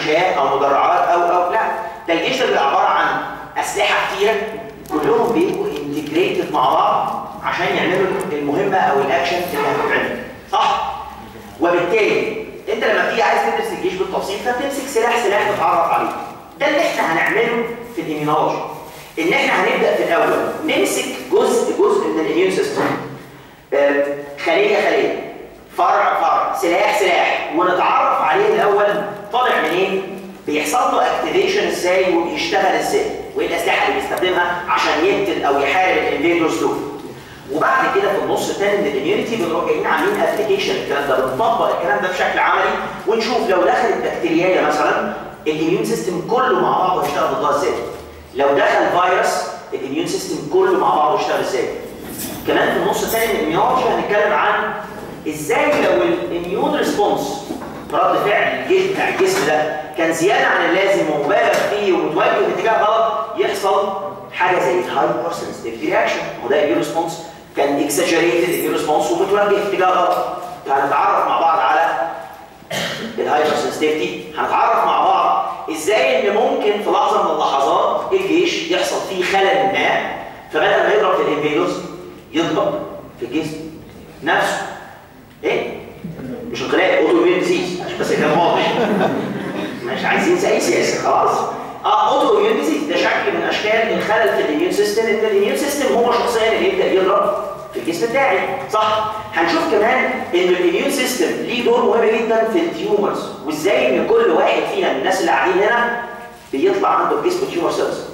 مشاة او مدرعات او او لا ده الجيش ده بيبقى عباره عن اسلحه كتيره كلهم بيبقوا انتجريتد مع بعض عشان يعملوا المهمه او الاكشن اللي هتتعمل صح؟ وبالتالي انت لما بتيجي عايز تدرس الجيش بالتفصيل فبتمسك سلاح سلاح تتعرف عليه ده اللي احنا هنعمله في الاميونولوجي ان احنا هنبدا في الاول نمسك جزء جزء من الاميون سيستم خليه خليه فرع فرع سلاح سلاح ونتعرف عليه الاول طالع منين بيحصل له اكتيفيشن ازاي وبيشتغل ازاي وايه الاسلحه اللي بيستخدمها عشان يقتل او يحارب الانفيدرز دول وبعد كده في النص الثاني من الاميونيتي بنروح جايين عاملين ابلكيشن الكلام ده بنطبق الكلام ده بشكل عملي ونشوف لو دخلت بكتيريا مثلا الاميون سيستم كله مع بعضه هيشتغل ضدها ازاي لو دخل فيروس الاميون سيستم كله مع بعضه يشتغل ازاي كمان في النص الثاني من الاميونولوجي هنتكلم عن ازاي لو الاميون ريسبونس رد فعل الجيش بتاع الجسم ده كان زياده عن اللازم ومبالغ فيه ومتوجه في اتجاه غلط يحصل حاجه زي الهايبر سنسيتيفيتي رياكشن وده الاميون ريسبونس كان اكسجريتد الاميون ريسبونس ومتوجه في اتجاه غلط هنتعرف مع بعض على الهايبر سنسيتيفيتي هنتعرف مع بعض ازاي ان ممكن في لحظه من اللحظات الجيش يحصل فيه خلل ما فبدل ما يضرب في الانفيدوس يضرب في الجسم نفسه ايه مش انقلاب اوتو اميون ديزيز عشان بس كلام واضح مش عايزين اي سياسه خلاص اه اوتو اميون ديزيز ده شكل من اشكال الخلل في الاميون سيستم ان الاميون سيستم هو شخصيا اللي يبدا يضرب في الجسم بتاعي صح هنشوف كمان ان الاميون سيستم ليه دور مهم جدا في التيومرز وازاي ان كل واحد فينا من الناس اللي قاعدين هنا بيطلع عنده في جسمه تيومر سيلز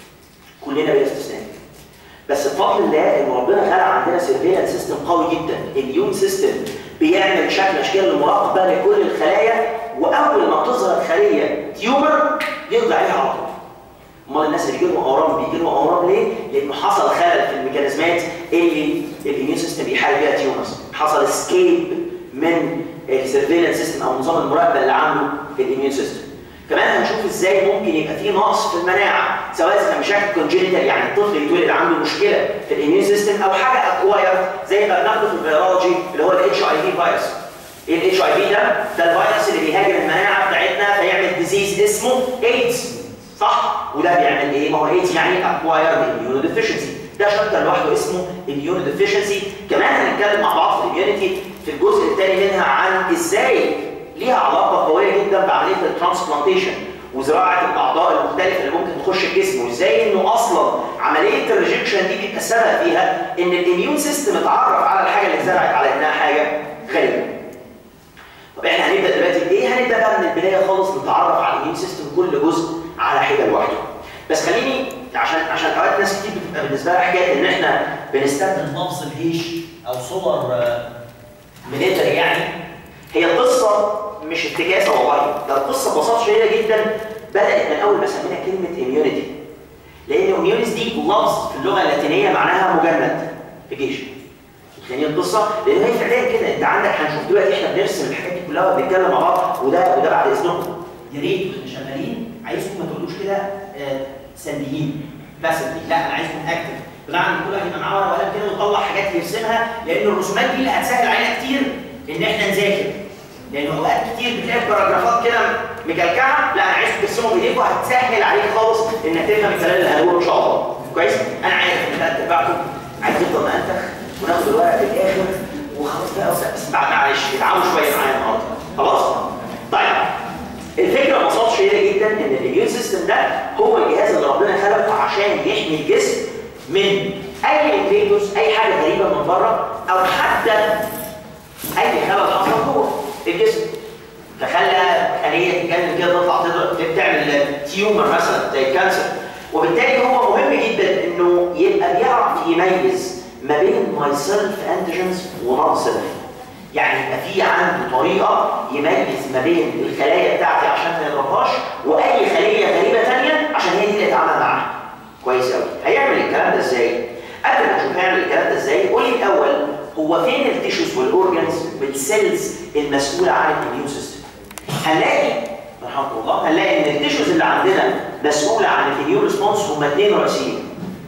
كلنا بلا استثناء بس بفضل الله ان ربنا خلق عندنا سيرفيلانس سيستم قوي جدا الاميون سيستم بيعمل شكل اشكال المراقبه لكل الخلايا واول ما تظهر خليه تيومر يقضي عليها على طول امال الناس اللي بيجي لهم اورام بيجي لهم اورام ليه؟ لانه حصل خلل في الميكانيزمات اللي الاميون سيستم بيحارب بيها تيومرز حصل اسكيب من السيرفيلانس سيستم او نظام المراقبه اللي عنده في الاميون سيستم كمان هنشوف ازاي ممكن يبقى في نقص في المناعه سواء كان مشاكل كونجينيتال يعني الطفل يتولد عنده مشكله في الاميون سيستم او حاجه اكواير زي ما بناخده في الفيرولوجي اللي هو الاتش اي في فيروس ايه الاتش اي في ده؟ ده الفيروس اللي بيهاجم المناعه بتاعتنا فيعمل ديزيز اسمه ايدز صح؟ وده بيعمل ايه؟ ما هو ايدز يعني اكواير اميونو ديفيشنسي ده شابتر لوحده اسمه اميونو ديفيشنسي كمان هنتكلم مع بعض في الاميونيتي في الجزء الثاني منها عن ازاي ليها علاقه قويه جدا بعمليه الترانسبلانتيشن وزراعه الاعضاء المختلفه اللي ممكن تخش الجسم وازاي انه اصلا عمليه الريجكشن دي بيبقى السبب فيها ان الاميون سيستم اتعرف على الحاجه اللي اتزرعت على انها حاجه غريبه. طب احنا هنبدا دلوقتي بايه؟ هنبدا بقى من البدايه خالص نتعرف على الاميون سيستم كل جزء على حده لوحده. بس خليني عشان عشان اوقات ناس كتير بتبقى بالنسبه لها حكايه ان احنا بنستخدم لفظ الهيش او صور ميليتري يعني هي القصه مش افتكاسه والله ده القصه ببساطه شديده جدا بدات من اول ما سمينا كلمه اميونيتي لان اميونيس دي لفظ في اللغه اللاتينيه معناها مجند في جيش يعني القصه لان هي فعليا كده انت عندك هنشوف دلوقتي احنا بنرسم الحاجات دي كلها وبنتكلم مع بعض وده وده بعد اذنكم يا ريت واحنا شغالين عايزكم ما تقولوش كده آه سلبيين بس لا انا عايزكم اكتف بمعنى ان كل واحد يبقى معاه ورقه وقلم كده ويطلع حاجات يرسمها لان الرسومات دي اللي هتسهل علينا كتير ان احنا نذاكر لان اوقات كتير بتلاقي باراجرافات كده مكلكعه لا انا عايزك ترسمه بايديك وهتسهل عليك خالص انك تفهم الكلام اللي هنقوله ان شاء الله كويس انا عارف ان ثلاث ارباعكم عايز يفضل مأنتخ وناخد الورقه في الاخر وخلاص بقى بس بعد معلش اتعاملوا شويه معايا النهارده خلاص طيب الفكره ببساطه شديده جدا ان الاميون سيستم ده هو الجهاز اللي ربنا خلقه عشان يحمي الجسم من اي انفيدوس اي حاجه غريبه من بره او حتى اي خلل حصل جوه الجسم فخلى خليه تتجنن كده تطلع تضرب تعمل تيومر مثلا زي الكانسر وبالتالي هو مهم جدا انه يبقى بيعرف يميز ما بين ماي سيلف انتيجنز ونون سيلف يعني يبقى في عنده طريقه يميز ما بين الخلايا بتاعتي عشان ما يضربهاش واي خليه غريبه ثانيه عشان هي دي اللي يتعامل معاها كويس قوي هيعمل الكلام ده ازاي قبل ما نشوف هيعمل الكلام ده ازاي قول لي الاول هو فين التيشوز والاورجنز والسيلز المسؤوله عن الاميون سيستم هنلاقي رحمه الله هنلاقي ان التيشوز اللي عندنا مسؤوله عن الاميون ريسبونس هم اثنين رئيسيين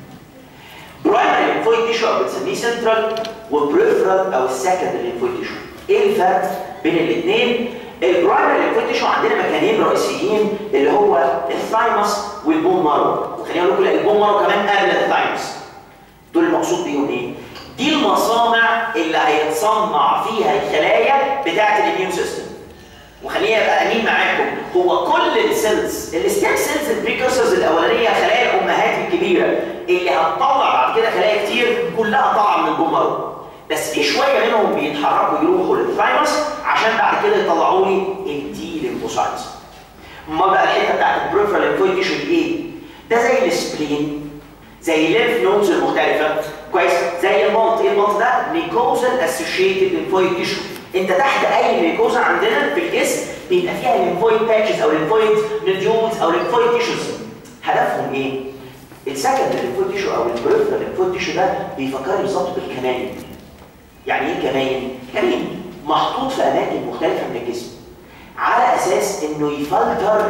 برايمري ليمفويد تيشو او بنسميه سنترال وبريفرال او السكندري ليمفويد تيشو ايه الفرق بين الاثنين البرايمري ليمفويد تيشو عندنا مكانين رئيسيين اللي هو الثايموس والبون مارو وخلينا نقول البون مارو كمان قبل الثايموس دول المقصود بيهم ايه؟ دي المصانع اللي هيتصنع فيها الخلايا بتاعه الاميون سيستم وخليني ابقى امين معاكم هو كل السيلز الستيم سيلز البريكورسرز الاولانيه خلايا الامهات الكبيره اللي هتطلع بعد كده خلايا كتير كلها طالعه من البومر بس في شويه منهم بيتحركوا يروحوا للثايموس عشان بعد كده يطلعوا لي التي ليمفوسايتس امال بقى الحته بتاعت البريفرال ليمفويد تيشو ايه؟ ده زي السبلين زي الليمف نودز المختلفه كويس زي المالت ايه المالت ده ميكوزال اسوشيتد ليمفويد تيشو انت تحت اي ميكوزا عندنا في الجسم بيبقى فيها ليمفويد باتشز او ليمفويد نوديولز او ليمفويد تيشوز هدفهم ايه؟ السكند ليمفويد تيشو او البريفرال ليمفويد تيشو ده بيفكرني بالظبط بالكمائن يعني ايه كمائن؟ كمين محطوط في اماكن مختلفه من الجسم على اساس انه يفلتر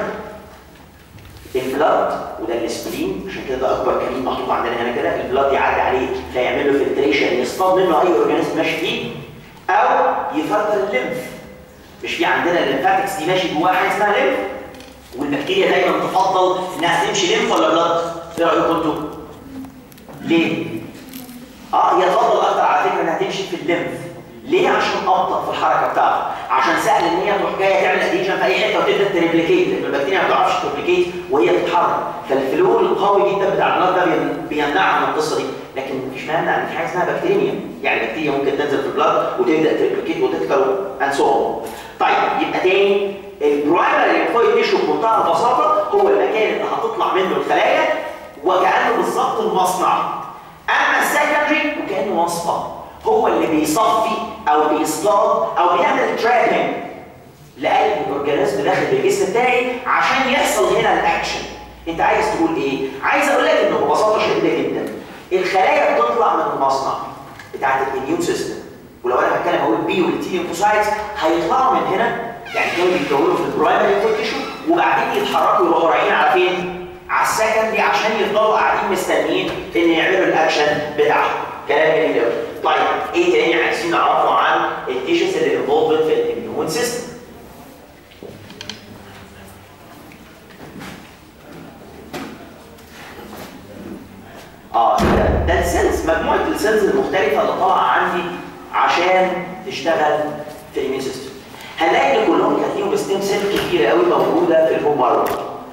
البلاد وده الاسبرين عشان كده ده اكبر كمين محطوط عندنا هنا كده البلاد يعدي عليه فيعمل له فلتريشن يصطاد منه اي اورجانيزم ماشي فيه او يفلتر الليمف مش في عندنا الليمفاتكس دي ماشي جواها حاجه اسمها ليمف والبكتيريا دايما تفضل انها تمشي ليمف ولا بلاد؟ ايه رايكم انتوا؟ ليه؟ اه هي تفضل اكتر على فكره انها تمشي في الليمف ليه؟ عشان ابطا في الحركه بتاعتها عشان سهل ان هي تروح جايه تعمل اديشن في اي حته وتبدا تريبليكيت لان البكتيريا ما بتعرفش تريبليكيت وهي بتتحرك فالفلو القوي جدا بتاع النار ده بيمنعها من القصه دي لكن مفيش مانع ان في حاجه اسمها بكتيريا يعني بكتيريا ممكن تنزل في البلاد وتبدا تريبليكيت وتكتر اند سو طيب يبقى تاني البرايمري ليمفويد تيشو بمنتهى البساطه هو المكان اللي هتطلع منه الخلايا وكانه بالظبط المصنع اما السكندري وكانه وصفه هو اللي بيصفي او بيصطاد او بيعمل ترابنج لقلب الاورجانيزم داخل الجسم بتاعي عشان يحصل هنا الاكشن انت عايز تقول ايه عايز اقول لك انه ببساطه شديده جدا الخلايا بتطلع من المصنع بتاعت الاميون سيستم ولو انا هتكلم اقول بي والتي ليمفوسايتس هيطلعوا من هنا يعني كانوا بيتكونوا في البرايمري ليمفويد تيشو وبعدين يتحركوا يروحوا رايحين على فين؟ على السكندري عشان يفضلوا قاعدين مستنيين ان يعملوا الاكشن بتاعهم كلام جميل قوي طيب ايه تاني عايزين نعرفه عن التيشوز اللي انفولفد في الاميون سيستم اه ده, ده السيلز مجموعه السيلز المختلفه اللي طالعه عندي عشان تشتغل في الاميون سيستم هنلاقي ان كلهم كان فيهم ستيم سيل كتيره قوي موجوده في الهوم مارو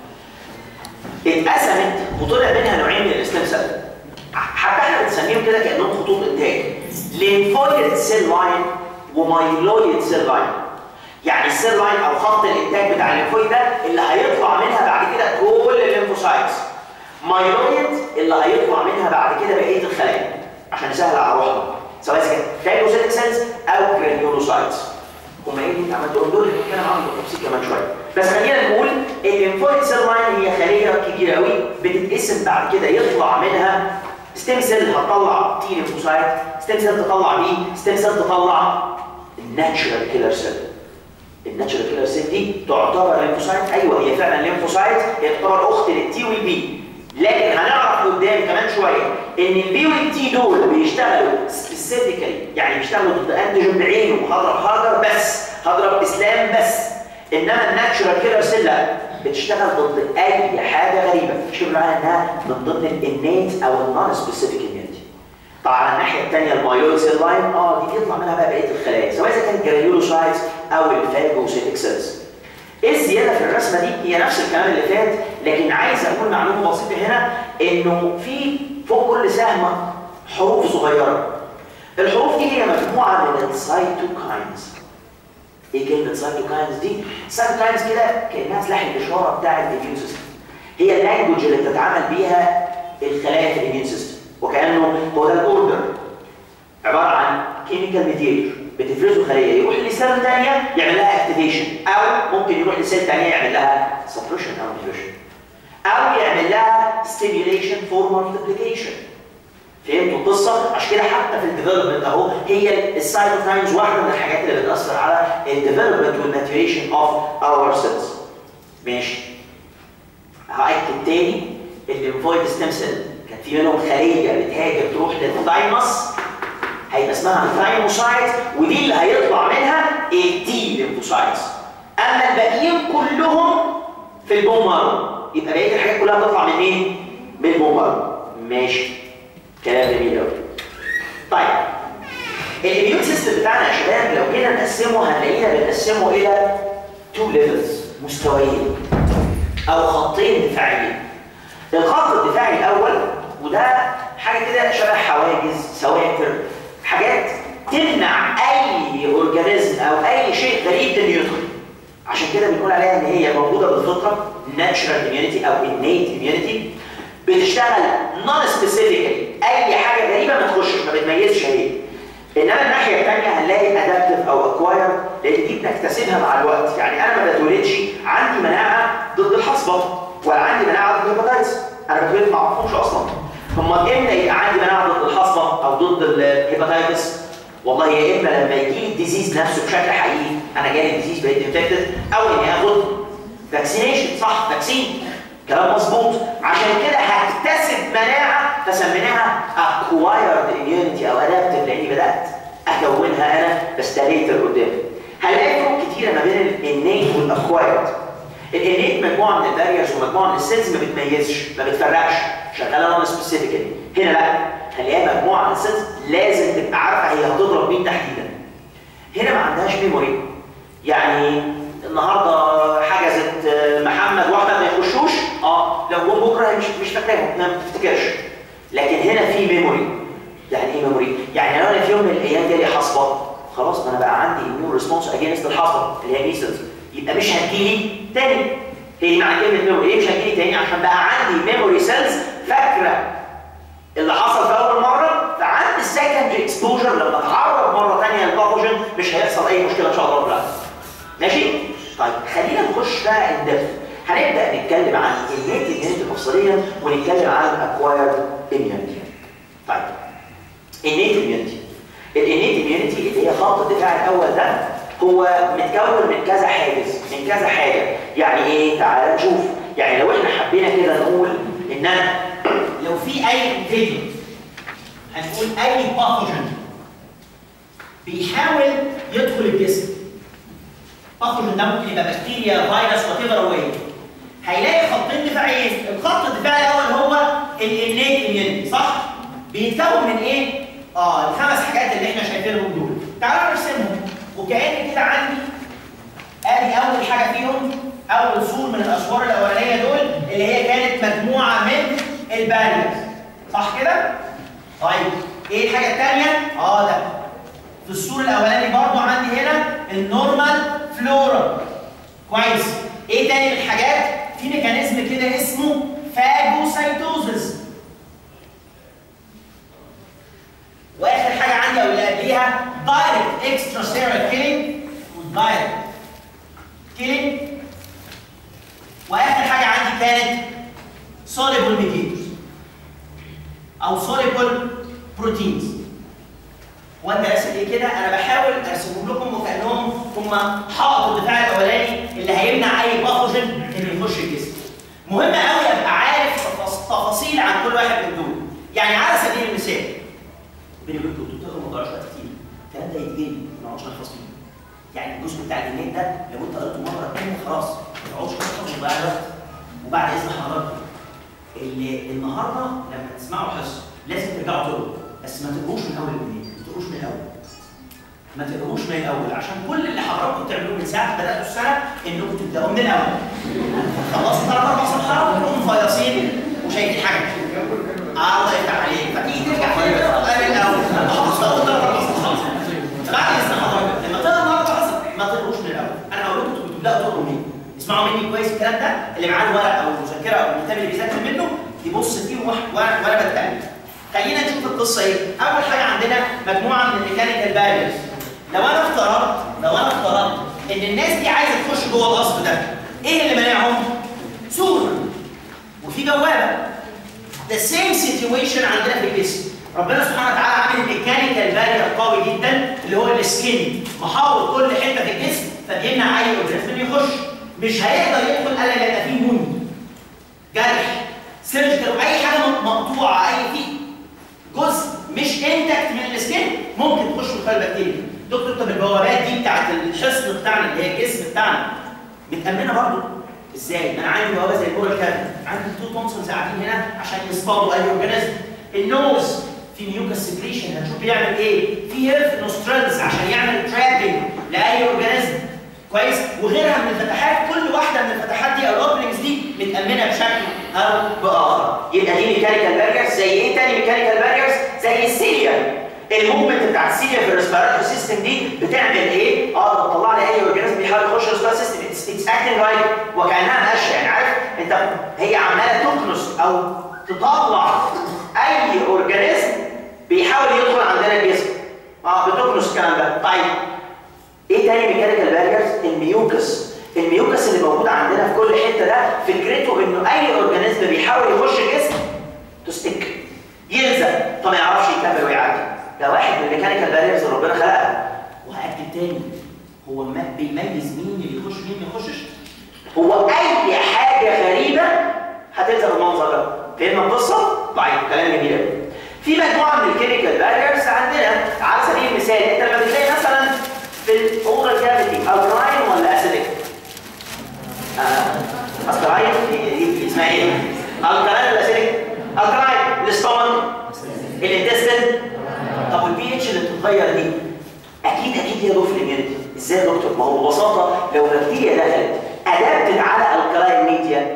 اتقسمت وطلع منها نوعين من الستيم سيل حتى احنا بنسميهم كده كانهم خطوط انتاج ليمفويد سيل لاين ومايلويد سيل لاين يعني السيل لاين او خط الانتاج بتاع الليمفويد ده اللي هيطلع منها بعد كده كل الليمفوسايتس مايلويد اللي هيطلع منها بعد كده بقيه الخلايا عشان يسهل على روحنا سواء كانت فاجوسيتك سيلز او جرانيولوسايتس هما ايه اللي انت عملتهم دول هنتكلم عنهم بالتفصيل كمان شويه بس خلينا نقول الليمفويد سيل لاين هي خليه كبيره قوي بتتقسم بعد كده يطلع منها ستيم سيل هتطلع تي ليمفوسايت ستيم سيل تطلع بي ستيم سيل تطلع الناتشورال كيلر سيل الناتشورال كيلر سيل دي تعتبر ليمفوسايت ايوه هي فعلا ليمفوسايت هي تعتبر اخت للتي والبي لكن هنعرف قدام كمان شويه ان البي والتي دول بيشتغلوا سبيسيفيكالي يعني بيشتغلوا ضد انتيجين بعينه هضرب هاجر بس هضرب اسلام بس انما الناتشورال كيلر سيل لا بتشتغل ضد اي حاجه غريبه مش معناها انها من ضمن الانيت او النون سبيسيفيك اميونيتي طبعا على الناحيه الثانيه المايلويد سيل لاين اه دي بيطلع منها بقى بقيه الخلايا سواء اذا كانت جرانيولوسايتس او الفاجوسيتك سيلز ايه الزياده في الرسمه دي هي نفس الكلام اللي فات لكن عايز اقول معلومه بسيطه هنا انه في فوق كل سهمه حروف صغيره الحروف دي هي مجموعه من السايتوكاينز ايه كلمه سايتوكاينز دي سايتوكاينز كده كانها سلاح الاشاره بتاع الاميون سيستم هي اللانجوج اللي بتتعامل بيها الخلايا في الاميون سيستم وكانه هو ده الاوردر عباره عن كيميكال ميديتور بتفرزه خليه يروح لسيل ثانيه يعمل لها اكتيفيشن او ممكن يروح لسيل ثانيه يعمل لها سبريشن او انهبيشن او يعمل لها ستيميوليشن فور مالتيبليكيشن فهمتوا القصه عشان كده حتى في الديفلوبمنت اهو هي السايتوكاينز واحده من الحاجات اللي بتاثر على الديفلوبمنت والماتيوريشن اوف اور سيلز ماشي هاكد تاني الليمفويد ستيم سيل كان في منهم خليه بتهاجر تروح للثايموس هيبقى اسمها ثايموسايت ودي اللي هيطلع منها التي ليمفوسايتس اما الباقيين كلهم في البون مارو يبقى بقيه الحاجات كلها بتطلع من مين؟ من البون مارو ماشي كلام جميل قوي طيب الاميون سيستم بتاعنا يا شباب لو جينا نقسمه هنلاقينا بنقسمه الى تو ليفلز مستويين او خطين دفاعيين الخط الدفاعي الاول وده حاجه كده شبه حواجز سواتر حاجات تمنع اي اورجانيزم او اي شيء غريب انه يدخل عشان كده بنقول عليها ان هي موجوده بالفطره ناتشرال اميونيتي او innate اميونيتي بتشتغل نون سبيسيفيكالي اي حاجه غريبه ما تخشش ما بتميزش هي انما الناحيه الثانيه هنلاقي ادابتيف او اكواير لان دي بنكتسبها مع الوقت يعني انا ما بتولدش عندي مناعه ضد الحصبه ولا عندي مناعه ضد الهيباتايتس انا بتولد ما اعرفهمش اصلا ثم امتى يبقى عندي مناعه ضد الحصبه او ضد الهيباتايتس والله يا اما لما يجي لي الديزيز نفسه بشكل حقيقي انا جالي الديزيز بقيت انفكتد او اني اخد فاكسينيشن صح فاكسين كلام مظبوط عشان كده هكتسب مناعه فسميناها اكوايرد اميونيتي او ادابتيف لاني بدات اكونها انا بس ده ليتر قدام هنلاقي فروق كتيره ما بين الانيت والاكوايرد الانيت مجموعه من الباريرز ومجموعه من السيلز ما بتميزش ما بتفرقش شغاله نون سبيسيفيكالي هنا لا هنلاقيها مجموعه من السيلز لازم تبقى عارفه هي هتضرب مين تحديدا هنا ما عندهاش ميموري يعني النهارده حجزت محمد واحمد ما يخشوش اه لو جم بكره هي مش مش فاكراهم ما بتفتكرش لكن هنا في ميموري يعني ايه ميموري؟ يعني لو انا في يوم من الايام جالي حصبه خلاص ما انا بقى عندي اميون ريسبونس اجينست الحصبه اللي هي ميسلز يبقى مش هتجيلي تاني هي معنى كلمه ميموري ايه مش هتجيلي تاني عشان بقى عندي ميموري سيلز فاكره اللي حصل في اول مره فعند السكندري اكسبوجر لما اتعرض مره ثانيه للباثوجين مش هيحصل اي مشكله ان شاء الله بالعكس ماشي طيب خلينا نخش بقى اندف هنبدا نتكلم عن النيت اميونيتي تفصيليا ونتكلم عن الاكوايرد اميونيتي طيب النيت اميونيتي الانيت اميونيتي اللي هي خط الدفاع الاول ده هو متكون من كذا حاجز من كذا حاجه يعني ايه تعال نشوف يعني لو احنا حبينا كده نقول ان انا لو في اي فيديو هنقول اي باثوجين بيحاول يدخل الجسم باثوجين ده ممكن يبقى بكتيريا فيروس وات ايفر هو ايه هيلاقي خطين دفاعيين الخط الدفاعي الاول هو الانيت اميونيتي صح بيتكون من ايه اه الخمس حاجات اللي احنا شايفينهم دول تعالوا نرسمهم وكأن كده عندي ادي اول حاجه فيهم اول سور من الاسوار الاولانيه دول اللي هي كانت مجموعه من الباريرز صح كده طيب ايه الحاجه الثانيه اه ده في السور الاولاني برضو عندي هنا النورمال فلورا كويس ايه تاني من الحاجات في ميكانيزم كده اسمه فاجوسايتوزس واخر حاجه عندي او اللي قبليها دايركت اكسترا سيرال كيلينج ودايركت كيلينج واخر حاجه عندي كانت soluble mediators او soluble proteins وانت راسم ايه كده انا بحاول ارسمهم لكم وكانهم هم حائط الدفاع الاولاني اللي هيمنع اي باثوجين انه يخش الجسم مهم قوي ابقى عارف تفاصيل عن كل واحد من دول يعني على سبيل المثال بيني وبينكم انتوا بتقروا موضوع شويه كتير الكلام ده يتجري ما نقعدش نحفظ فيه يعني الجزء بتاع الجنين ده لو انت قريته مره ثانيه خلاص ما تقعدش تحفظه وتضيع الوقت وبعد اذن حضراتكم اللي النهارده لما تسمعوا حصه لازم ترجعوا تقروا بس ما تقروش من اول الجنين ما تقروش من الاول ما تقروش من الاول عشان كل اللي حضراتكم بتعملوه من ساعه ما بداتوا السنه انكم تبداوا من الاول خلصوا ثلاث اربع صفحات وتقوموا فايصين وشايفين حاجه الله يفتح عليك فتيجي ترجع تاني تقرا من الاول خلاص اول ثلاث اربع صفحات بعد اذن حضرتك لما تقرا النهارده حصل ما تقروش من الاول انا هقول لكم انتوا تبداوا تقروا منين اسمعوا مني كويس الكلام ده اللي معاه الورق او المذكره او الكتاب اللي بيذاكر منه يبص فيه وانا وانا بتكلم خلينا نشوف القصه ايه اول حاجه عندنا مجموعه من الميكانيكال باريرز لو انا افترضت لو انا افترضت ان الناس دي عايزه تخش جوه القصر ده ايه اللي مانعهم سور وفي بوابه the same situation عندنا في الجسم ربنا سبحانه وتعالى عامل ميكانيكال بارير قوي جدا اللي هو السكين محاوط كل حته في الجسم فبيمنع اي اورجانيزم يخش مش هيقدر يدخل الا لما يبقى فيه بني جرح سيرجيكال اي حاجه مقطوعه اي في جزء مش انتكت من السكين ممكن تخش من خلال البكتيريا دكتور طب البوابات دي بتاعت الحصن بتاعنا اللي هي الجسم بتاعنا متامنه برضه ازاي؟ ما انا عندي بوابه زي الاورال كامل عندي تو تونسلز قاعدين هنا عشان يصطادوا اي اورجانيزم النوز في ميوكس سكريشن هنشوف بيعمل ايه؟ في هيرف نوسترالز عشان يعمل ترابنج لاي اورجانيزم كويس وغيرها من الفتحات كل واحده من الفتحات دي او الاوبننجز دي متامنه بشكل او باخر يبقى دي ميكانيكال باريرز زي ايه تاني ميكانيكال باريرز زي السيليا الموفمنت بتاع السيليا في الريسبيراتوري سيستم دي بتعمل ايه؟ اه بتطلع لي اي اورجانيزم بيحاول يخش الريسبيراتوري سيستم اتس اكتنج لايك وكانها ماشيه يعني عارف انت هي عماله تكنس او تطلع اي اورجانيزم بيحاول يدخل عندنا الجسم اه بتكنس الكلام ده طيب ايه تاني ميكانيكال باريرز الميوكس الميوكس اللي موجود عندنا في كل حته ده فكرته انه اي اورجانيزم بيحاول يخش الجسم تستك يلزق فما يعرفش يكمل ويعدي ده واحد من الميكانيكال باريرز اللي ربنا خلقها وهاكد تاني هو ما بيميز مين اللي يخش مين ما يخشش هو اي حاجه غريبه هتلزق المنظر ده فهمنا القصه؟ طيب كلام جميل قوي في مجموعه من الكيميكال باريرز عندنا على سبيل المثال انت لما بتلاقي مثلا في الاورال كافيتي الكلاين ولا اسيدك؟ الكلاين دي اسمها ايه؟ الكلاين ولا اسيدك؟ الكلاين الاستومك الانتستين طب والبي اتش اللي بتتغير دي اكيد اكيد هي ضيف الاميونيتي ازاي يا دكتور؟ ما هو ببساطه لو بكتيريا دخلت ادابتد على الكلاين ميديا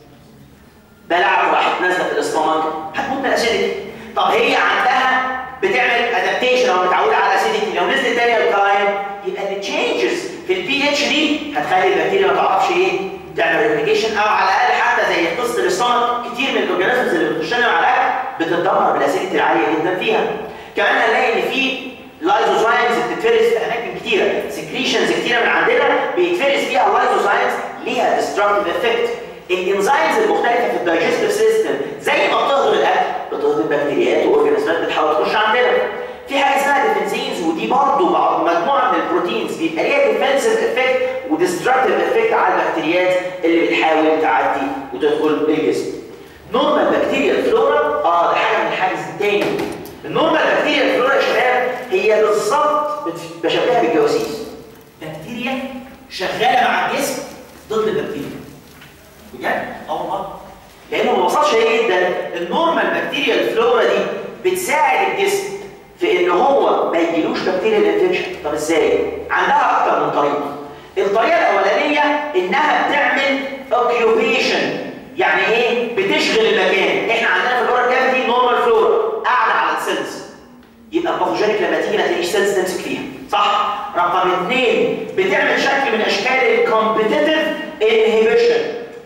بلعت راحت نازله في الاستومك هتموت من الاسيديتي طب هي عندها بتعمل ادابتيشن او متعوده على الاسيديتي لو نزلت تاني الكلاين يبقى التشينجز في البي اتش دي هتخلي البكتيريا ما تعرفش ايه تعمل ريبليكيشن او على الاقل حتى زي قصه الاستومك كتير من الاورجانيزمز اللي بتخش لنا على الاكل بتتدمر بالاسيديتي العاليه جدا فيها كمان هنلاقي ان في لايزوزايمز بتتفرز في اماكن كتيره سكريشنز كتيره من عندنا بيتفرز فيها اللايزوزايمز ليها ديستركتيف افكت الانزيمز المختلفه في الدايجستيف سيستم زي ما بتهضم الاكل بتهضم بكتيريات واورجانيزمات بتحاول تخش عندنا في حاجه اسمها ديفنسينز ودي برضه مجموعه من البروتينز بيبقى ليها ديفنسيف افكت وديستركتيف افكت على البكتيريات اللي بتحاول تعدي وتدخل الجسم نورمال بكتيريا فلورا اه ده حاجه من الحاجز الثاني النورمال بكتيريا فلورا يا شباب هي بالظبط بشبهها بالجواسيس بكتيريا شغاله مع الجسم ضد البكتيريا بجد؟ اه والله لانه ببساطه شديده جدا النورمال بكتيريا الفلورا دي بتساعد الجسم في ان هو ما يجيلوش بكتيريا الانفكشن طب ازاي؟ عندها اكتر من طريقه الطريقه الاولانيه انها بتعمل اوكيوبيشن يعني ايه؟ بتشغل المكان احنا عندنا في الاورال كافيتي نورمال فلورا قاعده على السيلز يبقى الباثوجينيك لما تيجي ما تلاقيش سيلز تمسك فيها صح؟ رقم اثنين بتعمل شكل من اشكال الكومبيتيتيف انهبيشن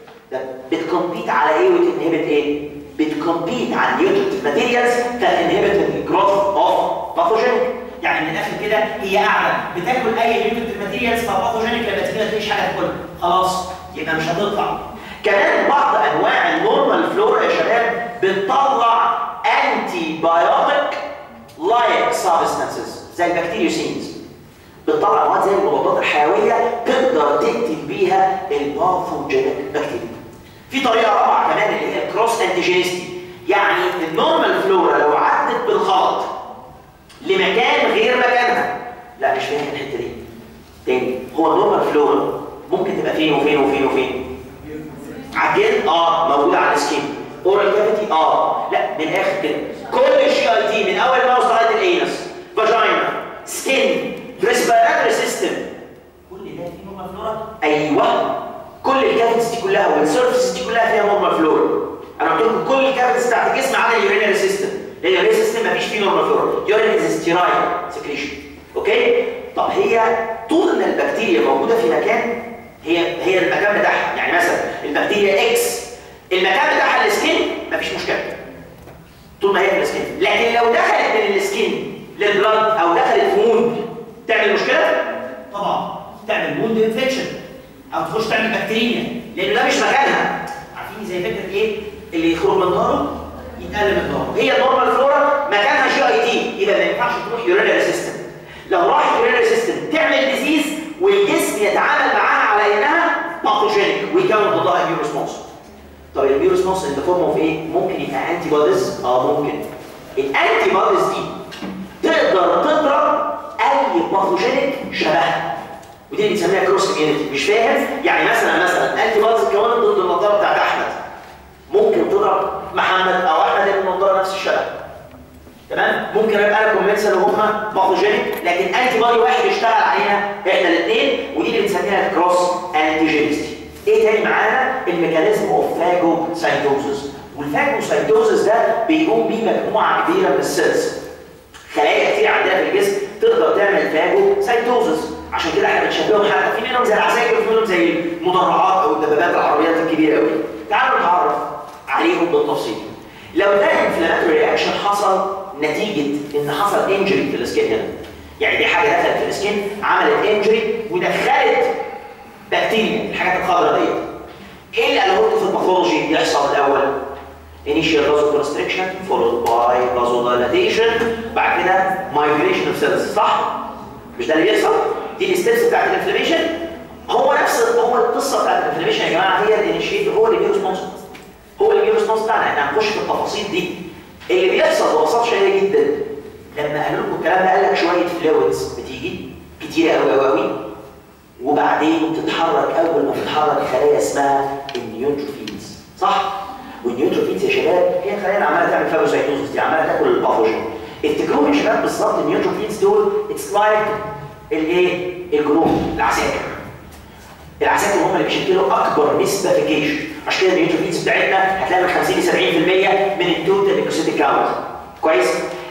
بتكمبيت على ايه وتنهبت ايه؟ بتكمبيت على النيوتريتيف ماتيريالز فتنهبت الجروث اوف باثوجينيك يعني من الاخر كده هي قاعده بتاكل اي نيوتريتيف ماتيريالز فباثوجينيك لما تيجي ما تلاقيش حاجه تاكلها خلاص يبقى مش هتطلع كمان بعض انواع النورمال فلورا يا شباب بتطلع انتي بايوتيك لايك سبستانسز زي البكتيريوسينز بتطلع مواد زي المضادات الحيويه تقدر تقتل بيها الباثوجينيك بكتيريا في طريقه رابعه كمان اللي هي الكروس انتيجينيستي يعني النورمال فلورا لو عدت بالغلط لمكان غير مكانها لا مش فاهم الحته دي تاني هو النورمال فلورا ممكن تبقى فين وفين وفين وفين عجل اه موجوده على السكين اورال كافيتي اه لا من الاخر كده كل الشي اي تي من اول ماوس لغايه الانس فاجينا سكين ريسبيراتوري سيستم كل ده فيه نورمال فلورا ايوه كل الكافيتس دي كلها والسيرفيسز دي كلها فيها نورمال فلورا انا قلت لكم كل الكافيتس بتاعت الجسم على اليورينري سيستم لان اليورينري سيستم مفيش فيه نورمال فلورا يورين از ستيرايل سكريشن اوكي طب هي طول ما البكتيريا موجوده في مكان هي هي المكان بتاعها يعني مثلا البكتيريا اكس المكان بتاعها السكين مفيش مشكله طول ما هي في السكين لكن لو دخلت من السكين للبلد او دخلت في موند تعمل مشكله طبعا تعمل موند انفكشن او تخش تعمل بكتيريا لان ده مش مكانها عارفين زي فكره ايه اللي يخرج من داره يتقلب من داره هي النورمال فلورا مكانها جي اي تي يبقى ما ينفعش تروح يورينري سيستم لو راحت يورينري سيستم تعمل ديزيز والجسم يتعامل معاها على انها باثوجينيك ويكون ضدها اميون ريسبونس طب الاميون ريسبونس ان فورم اوف ايه ممكن يبقى انتي بوديز اه ممكن الانتي بوديز دي تقدر تضرب اي باثوجينيك شبهها ودي اللي بنسميها كروس اميونيتي مش فاهم يعني مثلا مثلا انتي بادز اتكونت ضد النضاره بتاعت احمد ممكن تضرب محمد او احمد لان النضاره نفس الشبه تمام ممكن ابقى انا كومنسل وهم باثوجينيك لكن انتي بادي واحد يشتغل علينا احنا الاثنين ودي اللي بنسميها كروس انتيجينيستي ايه تاني معانا الميكانيزم اوف فاجوسايتوزس والفاجوسايتوزس ده بيقوم بيه مجموعه كبيره من السيلز خلايا كتير عندنا في الجسم تقدر تعمل فاجوسايتوزس عشان كده احنا بنشبههم حتى في منهم زي العساكر وفي منهم زي المدرعات او الدبابات العربيات الكبيره قوي تعالوا نتعرف عليهم بالتفصيل لو ده انفلاماتوري رياكشن حصل نتيجه ان حصل انجري في السكين هنا يعني دي حاجه دخلت في السكين عملت انجري ودخلت بكتيريا الحاجات الخضراء ديت ايه اللي قاله في الباثولوجي يحصل الاول initial vasoconstriction followed by vasodilatation بعد كده migration of cells صح مش ده اللي بيحصل دي الستبس بتاعت الانفلاميشن هو نفس هو القصه بتاعت الانفلاميشن يا جماعه هي الانيشيت هو اللي بيرسبونس هو اللي بيرسبونس بتاعنا احنا هنخش في التفاصيل دي اللي بيحصل ببساطه شديده جدا لما قالوا لكم الكلام ده قال لك شويه فلويدز بتيجي كتير قوي قوي قوي وبعدين تتحرك اول ما تتحرك خلايا اسمها النيوتروفيلز صح والنيوتروفيلز يا شباب هي الخلايا اللي عماله تعمل فاجوسايتوزس دي عماله تاكل الباثوجين افتكروهم يا شباب بالظبط النيوتروفيلز دول اتس لايك الايه الجروب العساكر العساكر هم اللي بيشكلوا اكبر نسبه في الجيش عشان كده النيوتروفيلز بتاعتنا هتلاقي من 50 ل 70% من التوتال ليكوسيتيك كاونت كويس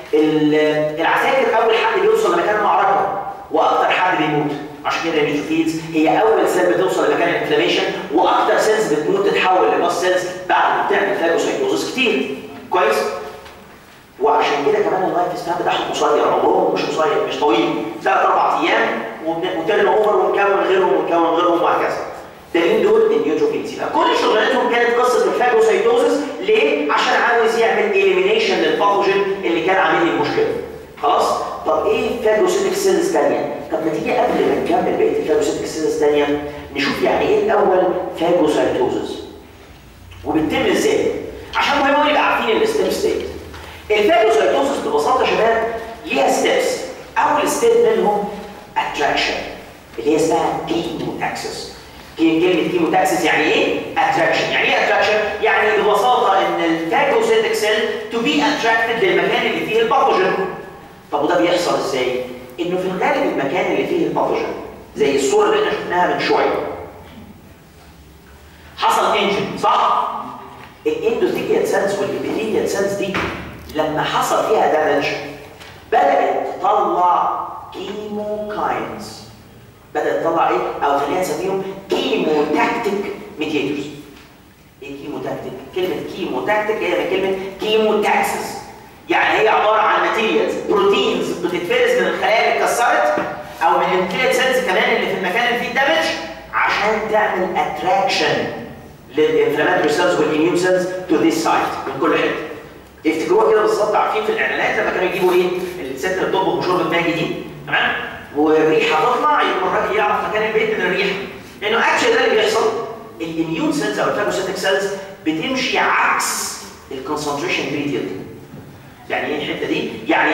العساكر اول حد بيوصل لمكان المعركه واكتر حد بيموت عشان كده النيوتروفيلز هي اول سيل بتوصل لمكان الانفلاميشن واكتر سيلز بتموت تتحول لباس سيلز بعد ما بتعمل فاجوسايتوزس كتير كويس وعشان كده كمان اللايف سبان بتاعهم قصير عمرهم مش قصير مش طويل ثلاث اربع ايام وترن اوفر ونكون غيرهم ونكون غيرهم وهكذا ده مين دول النيوتروفيلز يبقى كل شغلانتهم كانت قصه الفاجوسايتوزس ليه؟ عشان عاوز يعمل اليمينيشن للباثوجين اللي كان عامل لي المشكله خلاص؟ طب ايه فاجوسيتك سيلز ثانيه؟ طب ما تيجي قبل ما نكمل بقيه الفاجوسيتك سيلز ثانيه نشوف يعني ايه الاول فاجوسايتوزس وبتتم ازاي؟ عشان مهم يبقى عارفين الستيب ستيت الفاجوسايتوزس ببساطه يا شباب ليها ستيبس اول ستيب منهم اتراكشن اللي هي اسمها كيموتاكسس كلمه كيموتاكسس يعني ايه اتراكشن يعني ايه اتراكشن يعني ببساطه ان الفاجوسيتك سيل تو بي اتراكتد للمكان اللي فيه الباثوجين طب وده بيحصل ازاي انه في الغالب المكان اللي فيه الباثوجين زي الصوره اللي احنا شفناها من شويه حصل انجن صح الاندوثيكيال سيلز والابيثيكيال سيلز دي لما حصل فيها دامج بدات تطلع كيموكاينز بدات تطلع ايه او خلينا نسميهم كيموتاكتيك ميديتورز ايه كيموتاكتيك كلمه كيموتاكتيك هي من كلمه كيموتاكسس يعني هي عباره عن ماتيريالز بروتينز بتتفرز من الخلايا اللي اتكسرت او من الكليت سيلز كمان اللي في المكان اللي فيه دامج عشان تعمل اتراكشن للانفلاماتوري سيلز والاميون سيلز تو ذيس سايت من كل حته افتكروها كده بالظبط عارفين في الاعلانات لما كانوا يجيبوا ايه الست اللي بتطبخ بشرب الماجي دي تمام وريحه تطلع يقوم الراجل يعرف مكان البيت من الريحه لانه اكشن ده اللي بيحصل الاميون سيلز او الفاجوسيتك سيلز بتمشي عكس الكونسنتريشن جريدينت يعني ايه الحته دي؟ يعني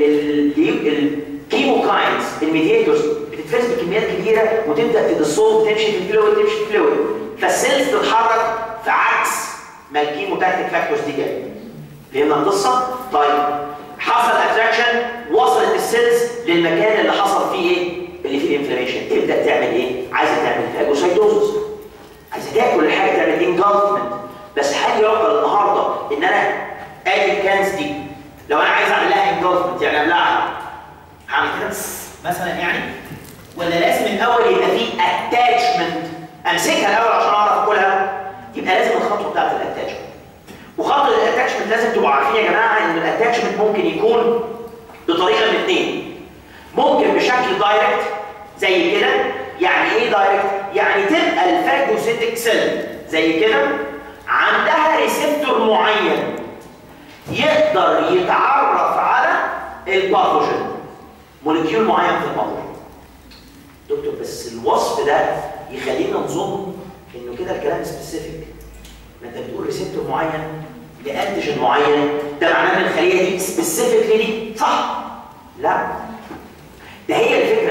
الكيموكاينز الميدياتورز بتتفرز بكميات كبيره وتبدا تدسولف تمشي في الفلويد تمشي في الفلويد فالسيلز تتحرك في عكس ما الكيموتاكتيك فاكتورز دي جايه فهمنا القصه؟ طيب حصل اتراكشن وصلت السيلز للمكان اللي حصل فيه ايه؟ اللي فيه الانفلاميشن تبدا تعمل ايه؟ عايزه تعمل فاجوسايتوزس عايزه تاكل الحاجه تعمل انجلفمنت بس هل يعقل النهارده ان انا ادي الكانز دي لو انا عايز اعمل لها انجلفمنت يعني ابلعها هعمل كده مثلا يعني ولا لازم الاول يبقى فيه اتاتشمنت امسكها الاول عشان اعرف اكلها يبقى لازم الخطوه بتاعت الاتاتشمنت وخطوه الاتاتشمنت لازم تبقوا عارفين يا جماعه ان الاتاتشمنت ممكن يكون بطريقه من اثنين ممكن بشكل دايركت زي كده يعني ايه دايركت يعني تبقى الفاجوسيتك سيل زي كده عندها ريسبتور معين يقدر يتعرف على الباثوجين موليكيول معين في الباثوجين دكتور بس الوصف ده يخلينا نظن انه كده الكلام سبيسيفيك ما انت بتقول ريسبتور معين لانتيجين معين ده معناه ان الخليه دي سبيسيفيكلي دي صح لا ده هي الفكره في ايه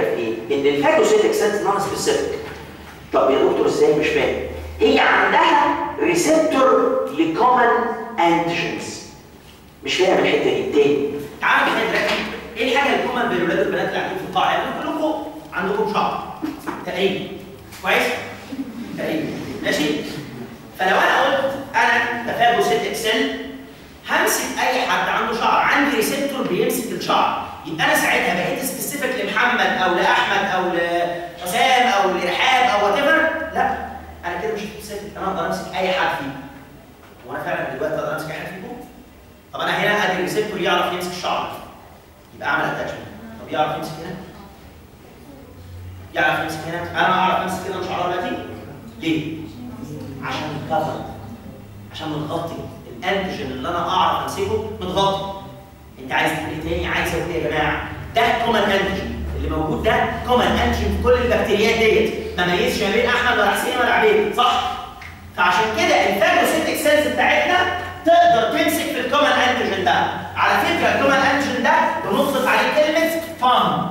ان الفاجوسيتك سيلز نون سبيسيفيك طب يا دكتور ازاي مش فاهم هي عندها ريسبتور لكومن انتيجنز مش فاهم الحته دي تاني تعالوا كده دلوقتي ايه الحاجه اللي كومن بين الولاد والبنات اللي قاعدين في القاعه؟ يعني كلكم عندكم شعر تقريبا كويس؟ تقريبا ماشي؟ فلو انا قلت انا تفاجؤ ست اكسل همسك اي حد عنده شعر عندي ريسبتور بيمسك الشعر يبقى انا ساعتها بقيت سبيسيفيك لمحمد او لاحمد او لحسام او لرحاب او وات لا انا كده مش سبيسيفيك انا اقدر امسك اي حد فيكم وانا فعلا دلوقتي اقدر امسك اي حد فيكم طب انا هنا ادي ريسبتور يعرف يمسك الشعر يبقى اعمل اتاتشمنت طب يعرف يمسك هنا يعرف يمسك هنا انا اعرف امسك هنا شعر دلوقتي ليه؟ عشان الكفر عشان متغطي الانتيجين اللي انا اعرف امسكه متغطي انت عايز تقول ايه تاني عايز اقول ايه يا جماعه ده كومن انتيجين اللي موجود ده كومن انتيجين في كل البكتيريات ديت ما ميزش ما بين احمد ولا حسين ولا عبيد صح فعشان كده الفاجوسيتك سيلز بتاعتنا تقدر تمسك في الكومن انتيجين ده على فكره الكومن انتيجين ده بنطلق عليه كلمه بام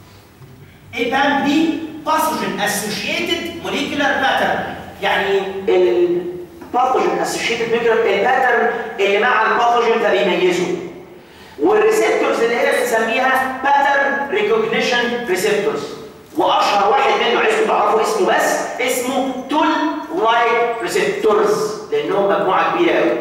ايه بام دي باثوجين اسوشيتد موليكولار باترن يعني الباثوجين اسوشيتد ميكرو الباترن اللي مع الباثوجين فبيميزه والريسبتورز اللي هي بنسميها باترن ريكوجنيشن ريسبتورز واشهر واحد منه عايزكم تعرفوا اسمه بس اسمه تول لايك ريسبتورز لانهم مجموعه كبيره قوي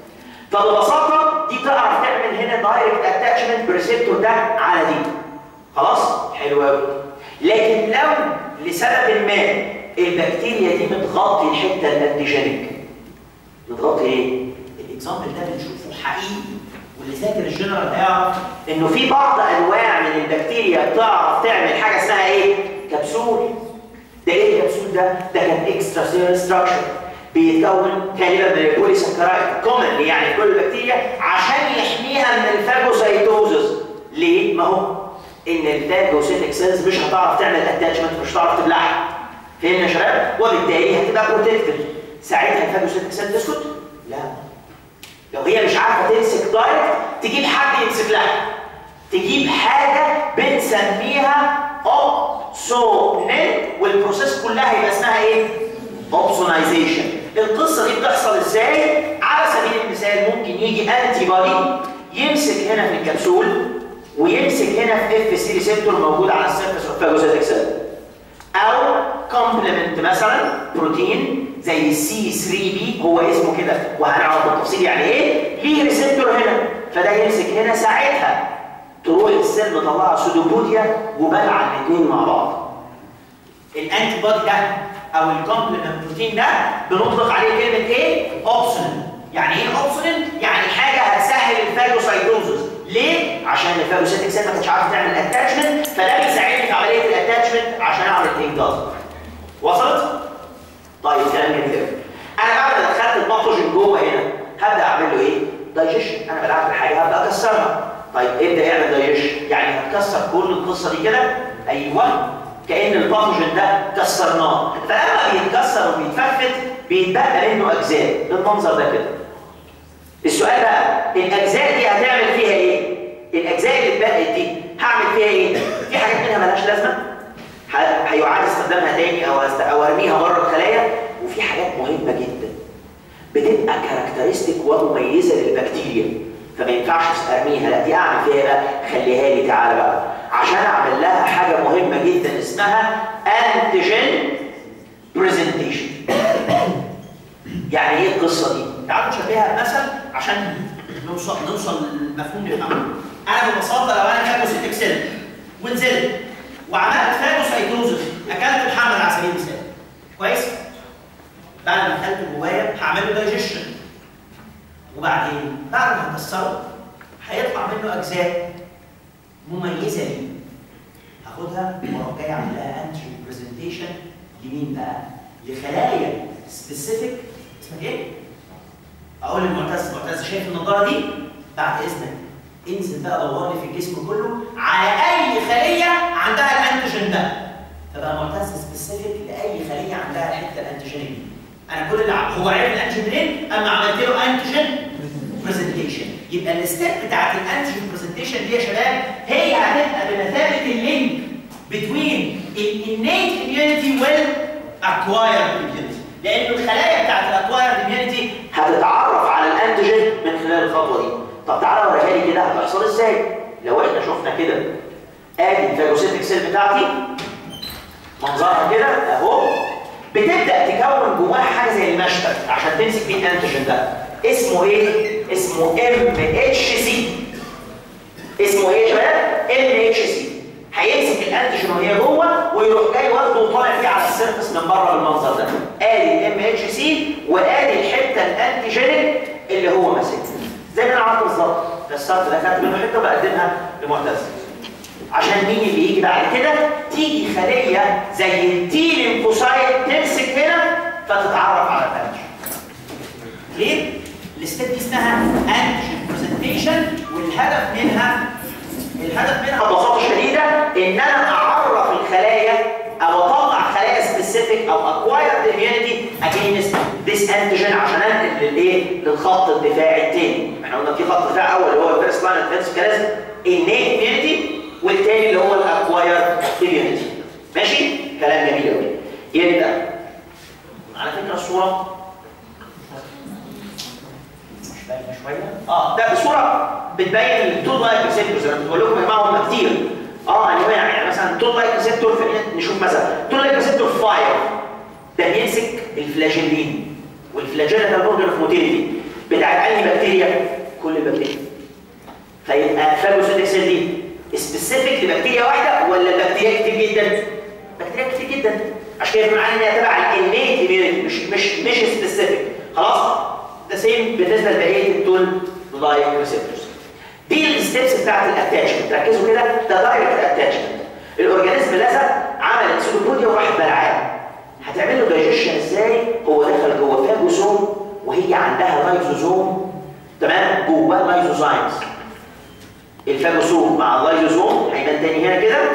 فببساطه دي تعرف تعمل هنا دايركت اتاتشمنت بريسبتور ده على دي خلاص حلو قوي لكن لو لسبب ما البكتيريا دي متغطي الحته الانتيجينيك متغطي ايه؟ الاكزامبل ده بنشوفه حقيقي واللي ذاكر الجنرال هيعرف انه في بعض انواع من البكتيريا بتعرف تعمل حاجه اسمها ايه؟ كبسول ده ايه الكبسول ده؟ ده كان اكسترا سيلر ستراكشر بيتكون غالبا من البوليساكرايد كومنلي يعني كل البكتيريا عشان يحميها من الفاجوسايتوزز ليه؟ ما هو ان الفاجوسيتك سيلز مش هتعرف تعمل اتاتشمنت مش هتعرف تبلعها فهمنا يا شباب؟ وبالتالي هتبقى بروتكتد ساعتها الفاجوسيتك سيل تسكت؟ لا لو هي مش عارفه تمسك دايركت تجيب حد يمسك لها تجيب حاجه بنسميها اوبسونين والبروسيس كلها يبقى اسمها ايه؟ اوبسونايزيشن القصه دي بتحصل ازاي؟ على سبيل المثال ممكن يجي انتي بودي يمسك هنا في الكبسول ويمسك هنا في اف سي ريسبتور موجود على السيرفس اوف فاجوسيتك سيل او كومبلمنت مثلا بروتين زي السي 3 بي هو اسمه كده وهنعرف بالتفصيل يعني ايه ليه ريسبتور هنا فده يمسك هنا ساعتها تروح السيل مطلعه سودوبوديا وبلع الاثنين مع بعض الانتي بودي ده او الكومبلمنت بروتين ده بنطلق عليه كلمه ايه؟ اوبسونين يعني ايه اوبسونين؟ يعني حاجه هتسهل الفاجوسايتوزس ليه؟ عشان الفاجوسيتك سيل ما كانتش عارفه تعمل اتاتشمنت فده بيساعدني في عمليه الاتاتشمنت عشان اعمل انجاز وصلت؟ طيب كلام جميل قوي انا بعد ما دخلت الباثوجين جوه هنا هبدا اعمل له ايه؟ دايجيشن انا بلعب الحاجه هبدا اكسرها طيب ابدا اعمل دايجيشن يعني هتكسر كل القصه دي كده ايوه كان الباثوجين ده كسرناه فلما بيتكسر وبيتفكت بيتبقى منه اجزاء بالمنظر ده كده السؤال بقى الاجزاء دي هتعمل فيها ايه؟ الاجزاء اللي اتبقت دي هعمل فيها ايه؟ في حاجات منها ملهاش لازمه هيعاد استخدامها تاني او او ارميها بره الخلايا وفي حاجات مهمه جدا بتبقى كاركترستيك ومميزه للبكتيريا فما ينفعش ارميها لا دي اعمل فيها بقى خليها لي تعالى بقى عشان اعمل لها حاجه مهمه جدا اسمها انتيجين برزنتيشن يعني ايه القصه دي؟ تعالوا نشبهها بمثل عشان نوصل نوصل للمفهوم نفهمه انا ببساطه لو انا فاجوسيتك سيل ونزلت وعملت فاجوسايتوزس اكلت محمد على سبيل المثال كويس؟ بعد ما اكلت جوايا هعمل له دايجيشن وبعدين بعد ما هكسره هيطلع منه اجزاء مميزه ليه هاخدها واروح جاي اعمل لها انتي برزنتيشن لمين بقى؟ لخلايا سبيسيفيك اسمها ايه؟ اقول للمعتز معتز شايف النضاره دي؟ بعد اذنك انزل بقى دور لي في الجسم كله على اي خليه عندها الانتيجين ده فبقى معتز سبيسيفيك لاي خليه عندها الحته الانتيجينيه دي انا كل اللي هو عرف الانتيجين منين؟ اما عملت له انتيجين برزنتيشن يبقى الستيب بتاعت الانتيجين برزنتيشن دي يا شباب هي هتبقى بمثابه اللينك between innate immunity والacquired immunity لان الخلايا بتاعت الاكوايرد immunity هتتعرف على الانتيجين من خلال الخطوه دي طب تعالى وريها لي كده هتحصل ازاي لو احنا شفنا كده ادي الفاجوسيتك سيل بتاعتي منظرها كده اهو بتبدا تكون جواها حاجه زي المشتت عشان تمسك فيه الانتيجين ده اسمه ايه اسمه ام اتش سي اسمه ايه يا شباب ام اتش سي هيمسك الانتيجين وهي جوه ويروح جاي واخده وطالع فيه على السيرفس من بره بالمنظر ده ادي الام اتش سي وادي الحته الانتيجينيك اللي هو ماسكها زي ما انا عملت بالظبط كسرت ده خدت منه حته بقدمها لمعتز عشان مين اللي يجي بعد كده تيجي خليه زي التي ليمفوسايت تمسك هنا فتتعرف على الانتيجين ليه؟ الستيب دي اسمها انتيجين برزنتيشن والهدف منها الهدف منها ببساطه شديده ان انا اعرف الخلايا او اطلع خلايا سبيسيفيك او اكوايرد اميونيتي اجينست ذيس انتيجين عشان انقل للايه؟ للخط الدفاعي الثاني احنا قلنا في خط دفاع اول اللي هو الفيرست لاين ديفنس كلازم انيت اميونيتي والثاني اللي هو الاكوايرد اميونيتي ماشي؟ كلام جميل قوي يبقى على فكره الصوره مش باينه شويه اه ده بصوره بتبين التول لايك ريسبتورز انا بقول لكم يا جماعه هم كتير اه انواع يعني مثلا تول لايك ريسبتور نشوف مثلا تول لايك ريسبتور 5 ده بيمسك الفلاجيلين والفلاجيلا ده الاورجن اوف موتيليتي بتاعت انهي بكتيريا؟ كل البكتيريا فيبقى فاجوسيتك سيل دي سبيسيفيك لبكتيريا واحده ولا البكتيريا كتير جدا؟ بكتيريا كتير جدا عشان كده معناه ان هي تبع الانيت اميونيتي مش مش مش سبيسيفيك خلاص؟ ده سيم بالنسبه لبقيه التول لايك ريسبتورز دي الستبس بتاعت الاتاتشمنت ركزوا كده ده دايركت اتاتشمنت الاورجانيزم لزق عمل سيلوبوديا وراح بلعاه هتعمل له دايجيشن ازاي هو دخل جوه فاجوسوم وهي عندها لايزوزوم تمام جواه لايزوزايمز الفاجوسوم مع اللايزوزوم هيبان تاني هنا كده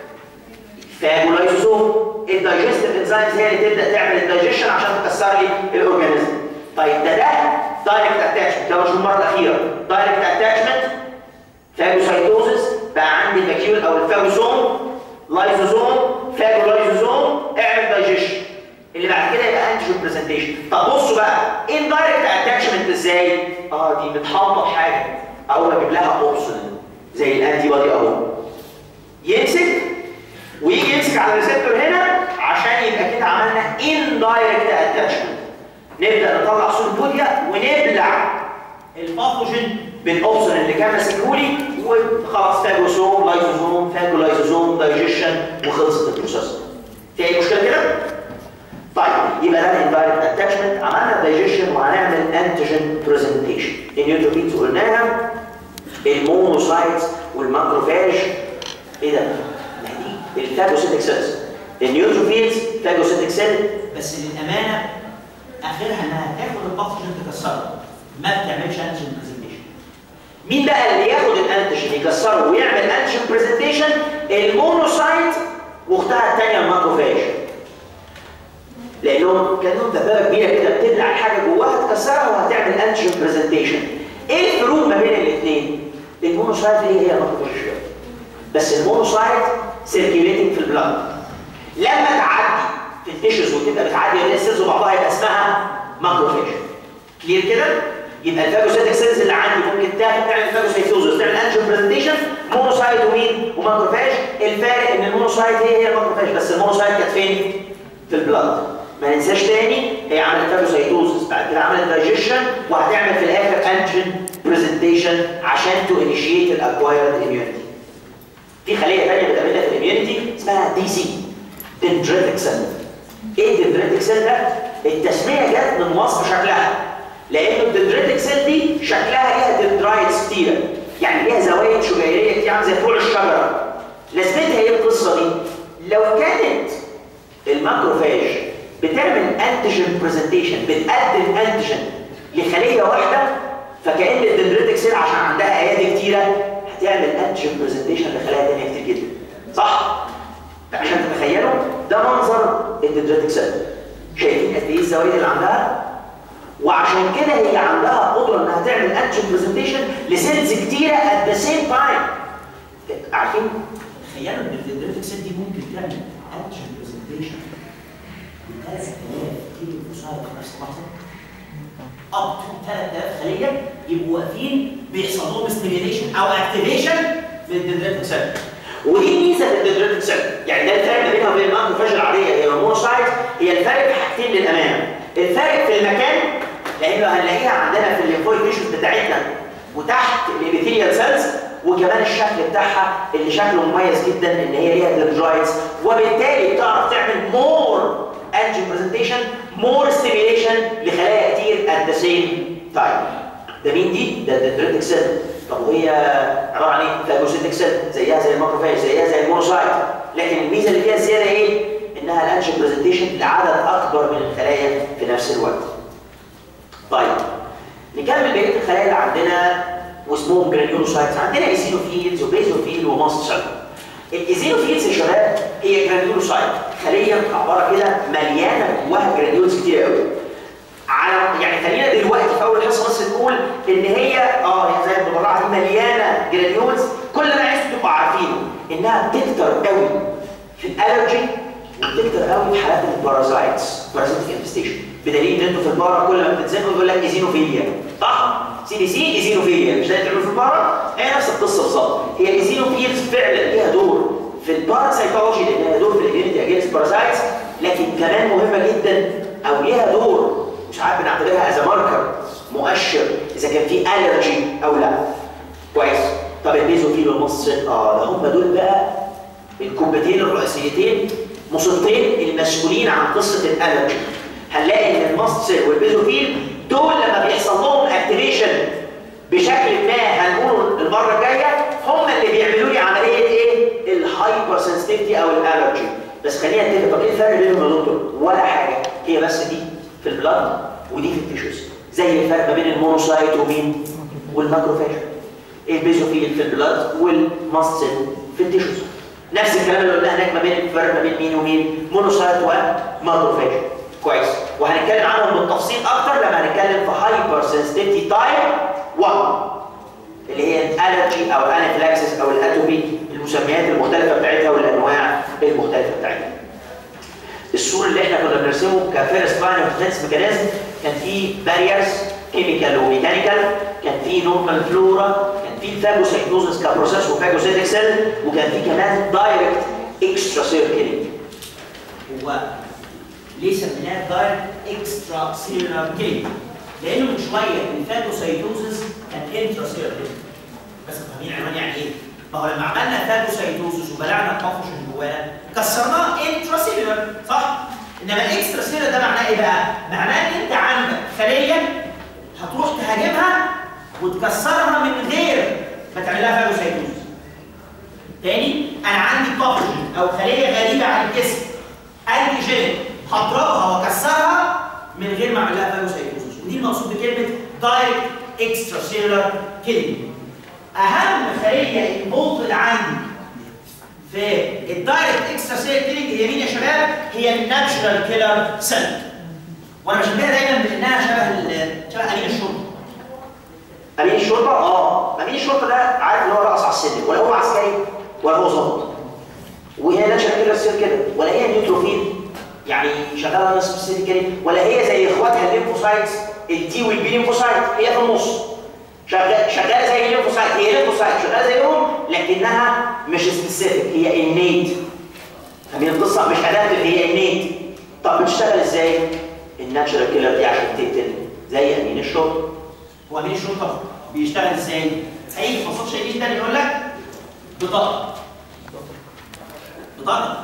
فاجولايزوزوم الدايجستيف انزيمز هي اللي تبدا تعمل الدايجيشن عشان تكسر لي الاورجانيزم طيب ده ده دايركت اتاتشمنت ده مش المره الاخيره دايركت اتاتشمنت فاجوسايتوزس بقى عندي الماكيول او الفاجوسوم لايزوزوم فاجولايزوزوم اعمل دايجيشن اللي بعد كده يبقى انتيجين برزنتيشن طب بصوا بقى اندايركت اتاتشمنت ازاي اه دي متحاطه بحاجه اول ما اجيب لها اوبشن زي الانتي بودي اهو يمسك ويجي يمسك على الريسبتور هنا عشان يبقى كده عملنا اندايركت اتاتشمنت نبدا نطلع سولبوديا ونبلع الباثوجين بالاوبشن اللي كان ماسكهولي وخلاص فاجوسوم لايزوزوم فاجولايزوزوم دايجيشن وخلصت البروسيس في اي مشكله كده؟ طيب يبقى ده الاندايركت اتاتشمنت عملنا دايجيشن وهنعمل انتيجين برزنتيشن النيوتروفيلز قلناها المونوسايتس والماكروفاج ايه ده؟ ما دي الفاجوسيتك سيلز النيوتروفيلز فاجوسيتك سيل بس للامانه اخرها انها تاخد الباثوجين تكسره ما بتعملش انتيجين برزنتيشن مين بقى اللي ياخد الانتيجين يكسره ويعمل انتيجين برزنتيشن المونوسايت واختها الثانيه الماكروفاج لانهم كان لهم دبابه كبيره كده بتبلع الحاجه جواها تكسرها وهتعمل انتيجين برزنتيشن ايه الفروق ما بين الاثنين المونوسايت هي هي ماكروفاج بس المونوسايت سيركيوليتنج في البلاد لما تعدي في التيشوز وتبقى بتعدي بين السيلز وبعضها يبقى اسمها ماكروفاج كلير كده يبقى الفاجوسيتك سيلز اللي عندي ممكن تاخد تعمل فاجوسيتوزس تعمل انجين برزنتيشن مونوسايت ومين وماكروفاج الفارق ان المونوسايت هي هي الماكروفاج بس المونوسايت كانت فين في البلاد ما ننساش تاني هي عملت فاجوسيتوزس بعد كده عملت دايجيشن وهتعمل في الاخر انجين برزنتيشن عشان تو انيشيت الاكوايرد اميونيتي في خليه ثانيه بتعملها في الاميونيتي اسمها دي سي دندريتك سيل ايه الدندريتك سيل ده التسميه جت من وصف شكلها لان الدندريتك سيل دي شكلها ليها دندرايتس كتيره يعني ليها زوايد شجيريه كتير عامله زي فوق الشجره لازمتها ايه القصه دي لو كانت الماكروفاج بتعمل انتيجين برزنتيشن بتقدم انتيجين لخليه واحده فكأن الدندريتك سيل عشان عندها ايادي كتيره هتعمل انتيجين برزنتيشن لخلايا ثانيه كتير جدا صح عشان تتخيلوا ده منظر الدندريتك سيل شايفين قد ايه الزوايد اللي عندها وعشان كده هي عندها قدره انها تعمل انتيجين برزنتيشن لسيلز كتيره ات ذا سيم تايم عارفين تخيلوا ان الدندريتك سيل دي ممكن تعمل انتيجين برزنتيشن ب 3000 كيلو فوسايت في نفس اللحظه اب تو 3000 خليه يبقوا واقفين بيحصل لهم ستيميليشن او اكتيفيشن للدندريتك سيل ودي ميزه للدندريتك سيل يعني ده الفرق ما بينها وبين الماكروفاج العاديه هي المونوسايت هي الفرق في حاجتين للامانه الفرق في المكان لانه هنلاقيها عندنا في الليمفويد تيشوز بتاعتنا وتحت الابيثيليال سيلز وكمان الشكل بتاعها اللي شكله مميز جدا ان هي ليها دندرايتس وبالتالي بتعرف تعمل مور انجين برزنتيشن مور ستيميليشن لخلايا كتير ات ذا سيم تايم ده مين دي؟ ده الدندريتك سيل طب وهي عباره عن ايه؟ فاجوسيتك سيل زيها زي الماكروفاج زيها زي المونوسايت لكن الميزه اللي فيها الزياده ايه؟ انها الانجين برزنتيشن لعدد اكبر من الخلايا في نفس الوقت. طيب نكمل بقيه الخلايا اللي عندنا واسمهم جرانيولوسايتس عندنا ايزينوفيلز وبيزوفيل وماست سيل الايزينوفيلز يا شباب هي جرانيولوسايت خليه عباره كده مليانه جواها جرانيولز كتير قوي على يعني خلينا دلوقتي في اول حصه بس نقول ان هي اه هي زي المدرعه دي مليانه جرانيولز كل اللي انا عايزكم تبقوا عارفينه انها بتكتر قوي في الالرجي وبتكتر قوي في حالات البارازايتس بارازيتيك انفستيشن بدليل ان انتوا في البارا كل ما بتتزنقوا يقول لك ايزينوفيليا صح؟ سي دي سي ايزينوفيليا مش ده تعملوا في البارا؟ هي نفس القصه بالظبط هي الايزينوفيلز فعلا ليها دور في الباراسايتولوجي لان لها دور في الاميونيتي اجينست بارازايتس لكن كمان مهمه جدا او ليها دور مش عارف بنعتبرها از ماركر مؤشر اذا كان في الرجي او لا كويس طب البيزوفيل والمصل اه ده هم دول بقى الكوبتين الرئيسيتين مصيبتين المسؤولين عن قصه الالرجي هنلاقي ان الماست سيل والبيزوفيل دول لما بيحصل لهم اكتيفيشن بشكل ما هنقوله المره الجايه هم اللي بيعملوا لي عمليه ايه؟ الهايبر سنسيتيفيتي او الالرجي بس خلينا نتفق طب ايه الفرق بينهم يا دكتور؟ ولا حاجه هي بس دي في البلاد ودي في التيشوز زي الفرق ما بين المونوسايت ومين؟ والماكروفاج البيزوفيل في البلاد والماست سيل في التيشوز نفس الكلام اللي قلناه هناك ما بين الفرق ما بين مين ومين؟ مونوسايت وماكروفاج كويس وهنتكلم عنهم بالتفصيل اكتر لما هنتكلم في هايبر سنسيتيفيتي تايب 1 اللي هي الالرجي او الانافلاكسس او الاتوبي المسميات المختلفه بتاعتها والانواع المختلفه بتاعتها. الصور اللي احنا كنا بنرسمه كفيرست لاين اوف ديفنس ميكانيزم كان في باريرز كيميكال وميكانيكال كان في نورمال فلورا كان في الفاجوسيتوزس كبروسيس وفاجوسيتك سيل وكان في كمان دايركت اكسترا سيركلينج هو ليه سميناه دايركت اكسترا سيلولار كيلينج؟ لانه من شويه الفاجوسيتوزس كان انترا سيلولار بس فاهمين عنوان يعني ايه؟ ما هو لما عملنا فاجوسيتوزس وبلعنا الطفش اللي جوانا كسرناه انترا سيلولار صح؟ انما الاكسترا سيلولار ده معناه ايه بقى؟ معناه ان انت عندك خليه هتروح تهاجمها وتكسرها من غير ما تعمل لها فاجوسيتوزس. تاني انا عندي باثوجين او خليه غريبه عن الجسم انتيجين هضربها واكسرها من غير ما اعمل لها فاجوسيتوزس ودي المقصود بكلمه دايركت اكسترا سيلولار كيلينج. اهم خليه انفولد عندي في الدايركت اكسترا سيلولار كيلينج هي مين يا شباب؟ هي الناتشورال كيلر سيل. وانا بشبهها دايما بانها شبه شبه امين الشرطه. امين الشرطه؟ اه، امين الشرطه ده عارف ان هو رقص على السلم ولا هو عسكري ولا هو ظابط. وهي ناتشورال كيلر سيل كده ولا هي نيوتروفيل يعني شغاله نفس السيل كده ولا هي زي اخواتها الليمفوسايتس التي والبي ليمفوسايت هي في النص. شغاله شغاله زي الليمفوسايت هي ليمفوسايت شغاله زيهم لكنها مش سبيسيفيك هي انيت فاهمين القصه مش ادابتيف هي انيت طب بتشتغل ازاي؟ الناتشورال كيلر دي عشان تقتل زي امين الشرطه هو امين الشرطه بيشتغل ازاي؟ هيجي في مصادر شيء تاني يقول لك بطاقه بطاقه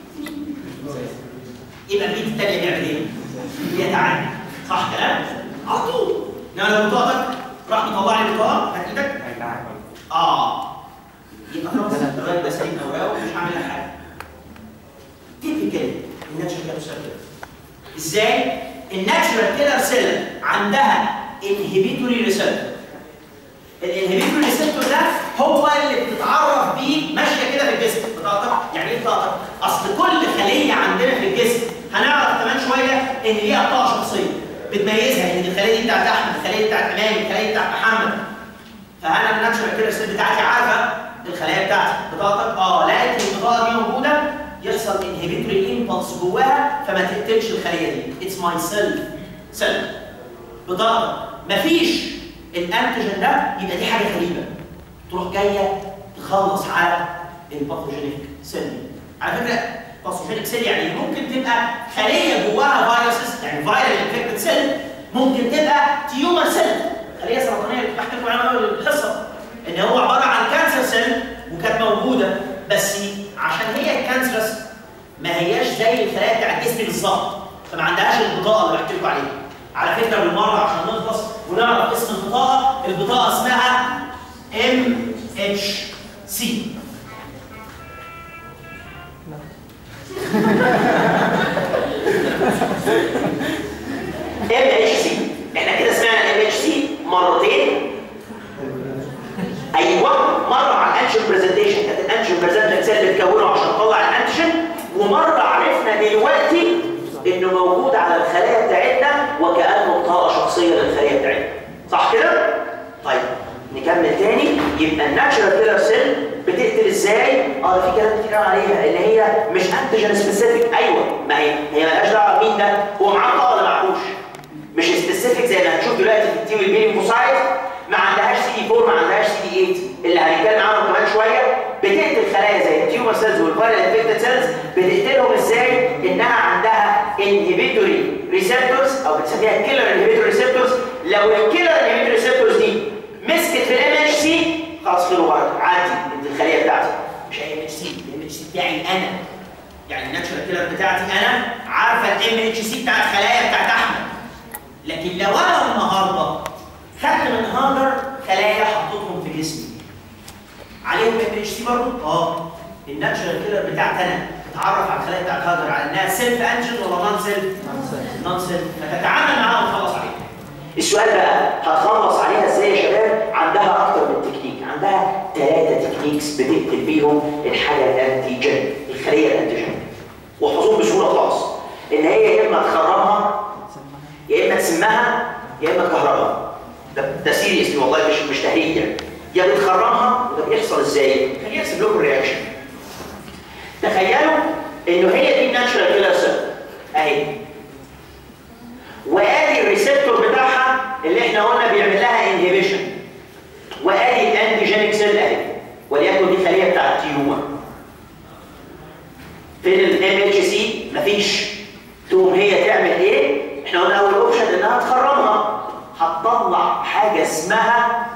يبقى مين التاني بيعمل ايه؟ بيتعامل صح كلام؟ على طول انما لو بطاقتك راح مطلع لي بطاقه هات ايدك اه يبقى خلاص الراجل ده سليم اوراقه ومش هعمل لك حاجه تيبيكال الناتشرال كيلر سيل ازاي؟ الناتشرال كيلر سيل عندها انهبيتوري ريسبتور الانهبيتوري ريسبتور ده هو اللي بتتعرف بيه ماشيه كده في الجسم بطاقتك يعني ايه بطاقتك؟ اصل كل خليه عندنا في الجسم هنعرف كمان شويه ان ليها بطاقه شخصيه بتميزها ان الخليه دي بتاعت احمد الخليه دي بتاعت امام الخليه دي بتاعت محمد فانا الناتشرال كيلر سيل بتاعتي عارفه الخلايا بتاعتي بطاقتك اه لقيت البطاقه دي موجوده يحصل انهبيتوري امبلس جواها فما تقتلش الخليه دي اتس ماي سيلف سيلف بضغط مفيش الانتيجين ده يبقى دي حاجه غريبه تروح جايه تخلص على الباثوجينيك سيل على فكره باثوجينيك سيل يعني ممكن تبقى خليه جواها فيروسز يعني فايرال انفكتد سيل ممكن تبقى تيومر سيل خليه سرطانيه اللي بحكي لكم عنها في الحصه ان هو عباره عن كانسر سيل وكانت موجوده بس عشان هي الكانسرس ما هياش زي الخلايا بتاع الجسم بالظبط فما عندهاش البطاقه اللي بحكي لكم عليها على فكره بالمره عشان نخلص ونعرف اسم البطاقه البطاقه اسمها ام اتش سي ام اتش سي احنا كده سمعنا ام اتش سي مرتين ايوه مره على الانشن برزنتيشن كانت الانشن برزنتيشن سيل بتكونه عشان تطلع الانتيجين ومره عرفنا دلوقتي انه موجود على الخلايا بتاعتنا وكانه بطاقه شخصيه للخلايا بتاعتنا صح كده؟ طيب نكمل تاني يبقى الناتشرال كيلر سيل بتقتل ازاي؟ اه في كلام كتير عليها اللي هي مش انتيجين سبيسيفيك ايوه ما هي هي مالهاش دعوه مين ده هو معاه بطاقه ولا معهوش مش سبيسيفيك زي ما هنشوف دلوقتي في التيم البيلينفوسايت ما عندهاش سي دي 4 ما عندهاش سي دي 8 اللي هنتكلم عنهم كمان شويه بتقتل خلايا زي التيومر سيلز والفايرال انفكتد سيلز بتقتلهم ازاي؟ انها عندها انهبيتوري ريسبتورز او بتسميها كيلر انهبيتوري ريسبتورز لو الكيلر انهبيتوري ريسبتورز دي مسكت في الام اتش سي خلاص خير وبركه عادي انت الخليه بتاعتي مش اي ام اتش سي الام اتش سي بتاعي انا يعني الناتشورال كيلر بتاعتي انا عارفه الام اتش سي بتاعت خلايا بتاعت احمد لكن لو انا النهارده خدت من هاجر خلايا حطيتهم في جسمي عليهم ام اتش سي برضه؟ اه الناتشورال كيلر بتاعت انا تتعرف على الخلايا بتاعت هاجر على انها سيلف انجن ولا نون سيلف؟ نون سيلف فتتعامل معاها وتخلص عليها السؤال بقى هتخلص عليها ازاي يا شباب؟ عندها اكتر من تكنيك، عندها ثلاثة تكنيكس بتقتل بيهم الحاجة الانتيجين، الخلية الانتيجين. واحفظوهم بسهولة خالص. ان هي يا اما تخرمها يا اما تسمها يا اما تكهربها. ده ده سيريسلي والله مش مش تهريج يعني. يا بتخرمها وده بيحصل ازاي؟ خليني ارسم لكم الرياكشن. تخيلوا انه هي دي الناتشرال كيلر سيل اهي وادي الريسبتور بتاعها اللي احنا قلنا بيعمل لها انهبيشن وادي الانتيجينيك سيل اهي وليكن دي خليه بتاعت التيومر فين الام اتش سي مفيش تقوم هي تعمل ايه احنا قلنا اول اوبشن انها تخرمها هتطلع حاجه اسمها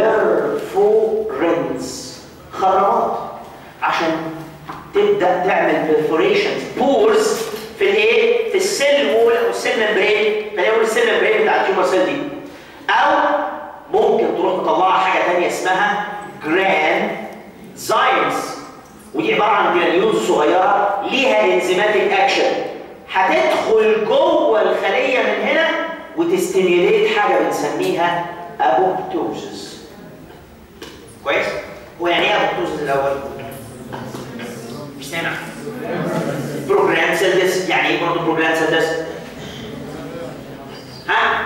بيرفورنس خرمات عشان تبدا تعمل بيرفوريشنز بورز في الايه؟ في السيل وول او السيل ممبرين خلينا نقول السيل ممبرين بتاع التيومر سيل دي او ممكن تروح مطلعه حاجه ثانيه اسمها جران زايمز ودي عباره عن جرانيولز صغيره ليها انزيماتيك اكشن هتدخل جوه الخليه من هنا وتستيميوليت حاجه بنسميها ابوبتوزس كويس؟ هو يعني ايه ابوبتوزس الاول؟ مش سامع بروجرام سيلز يعني ايه برضه بروجرام سيلز؟ ها؟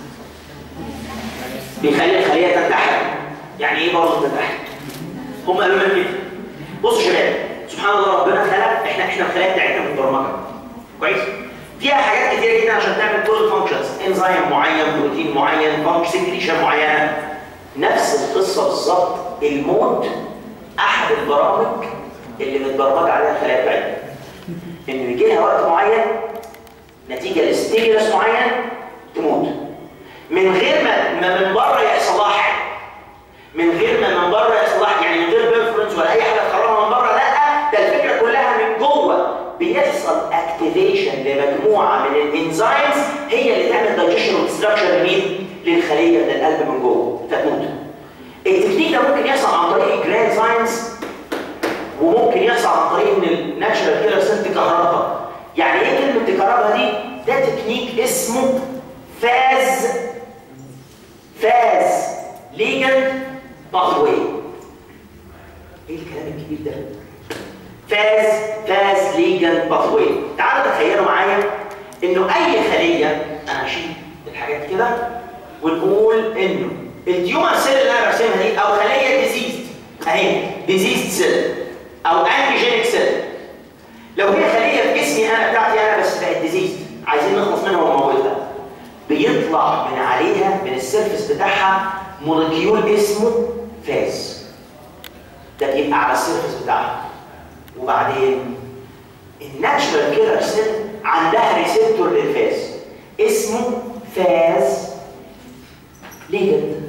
بيخلي الخليه تنتحر يعني ايه برضه تنتحر؟ هم قالوا لنا كده بصوا يا شباب سبحان الله ربنا خلق احنا احنا الخلايا بتاعتنا متبرمجه كويس؟ فيها حاجات كتيره جدا عشان تعمل كل الفانكشنز انزيم معين بروتين معين فانكشن سكريشن معينه نفس القصه بالظبط الموت احد البرامج اللي متبرمجه عليها الخلايا بتاعتنا انه يجي لها وقت معين نتيجه لستيمولس معين تموت من غير ما ما من بره يحصل لها حاجه من غير ما من بره يحصل لها حاجة، يعني من غير بيرفرنس ولا اي حاجه تخرجها من بره لا ده الفكره كلها من جوه بيحصل اكتيفيشن لمجموعه من الانزيمز هي اللي تعمل دايجيشن وديستراكشن لمين؟ للخليه من القلب من جوه فتموت. التكنيك ده ممكن يحصل عن طريق الجراند ساينس وممكن يحصل عن طريق ان الناتشرال كيلر سيل تكهربها. يعني ايه كلمه تكهربها دي؟ ده تكنيك اسمه فاز فاز ليجند باثوي. ايه الكلام الكبير ده؟ فاز فاز ليجند باثوي. تعالوا تخيلوا معايا انه اي خليه انا هشيل الحاجات كده ونقول انه التيومر سيل اللي انا برسمها دي او خليه ديزيزد اهي ديزيزد سيل او انتيجينيك سيل لو هي خليه في جسمي انا بتاعتي انا بس بقت ديزيز عايزين نخلص منها ونموتها بيطلع من عليها من السيرفس بتاعها مولكيول اسمه فاز ده بيبقى على السيرفس بتاعها وبعدين الناتشرال كيلر سيل عندها ريسبتور للفاز اسمه فاز ليجند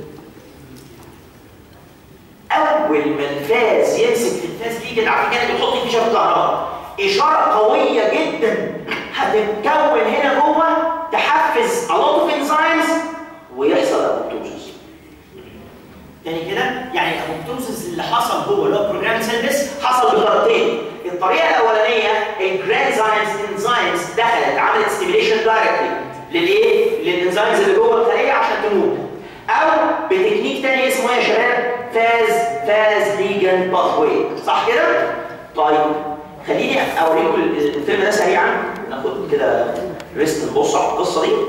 اول ما الفاز يمسك في الفاز ليجند عارفين كده بيحط فيه اشاره كهرباء اشاره قويه جدا هتتكون هنا جوه تحفز a lot of enzymes ويحصل ابوبتوزس تاني كده يعني الابوبتوزس اللي حصل جوه اللي هو بروجرام سيلبس حصل بطريقتين الطريقه الاولانيه الجرانزايمز انزايمز دخلت عملت ستيميليشن دايركتلي للايه؟ للانزايمز اللي جوه الخليه عشان تموت او بتكنيك تاني اسمه ايه يا شباب؟ فاز فاز ليجن باثوي صح كده؟ طيب خليني اوريكم الفيلم ده سريعا ناخد كده ريست نبص على القصه دي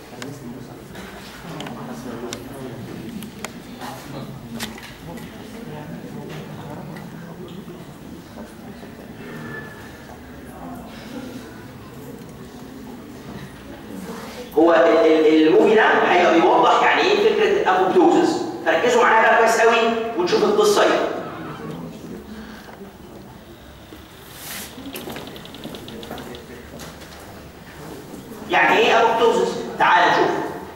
هو ال- ال- الموفي ده هيبقى بيوضح يعني ايه فكره الابوبتوزس فركزوا معايا بقى كويس قوي ونشوف القصه ايه يعني ايه ابوبتوزس تعال نشوف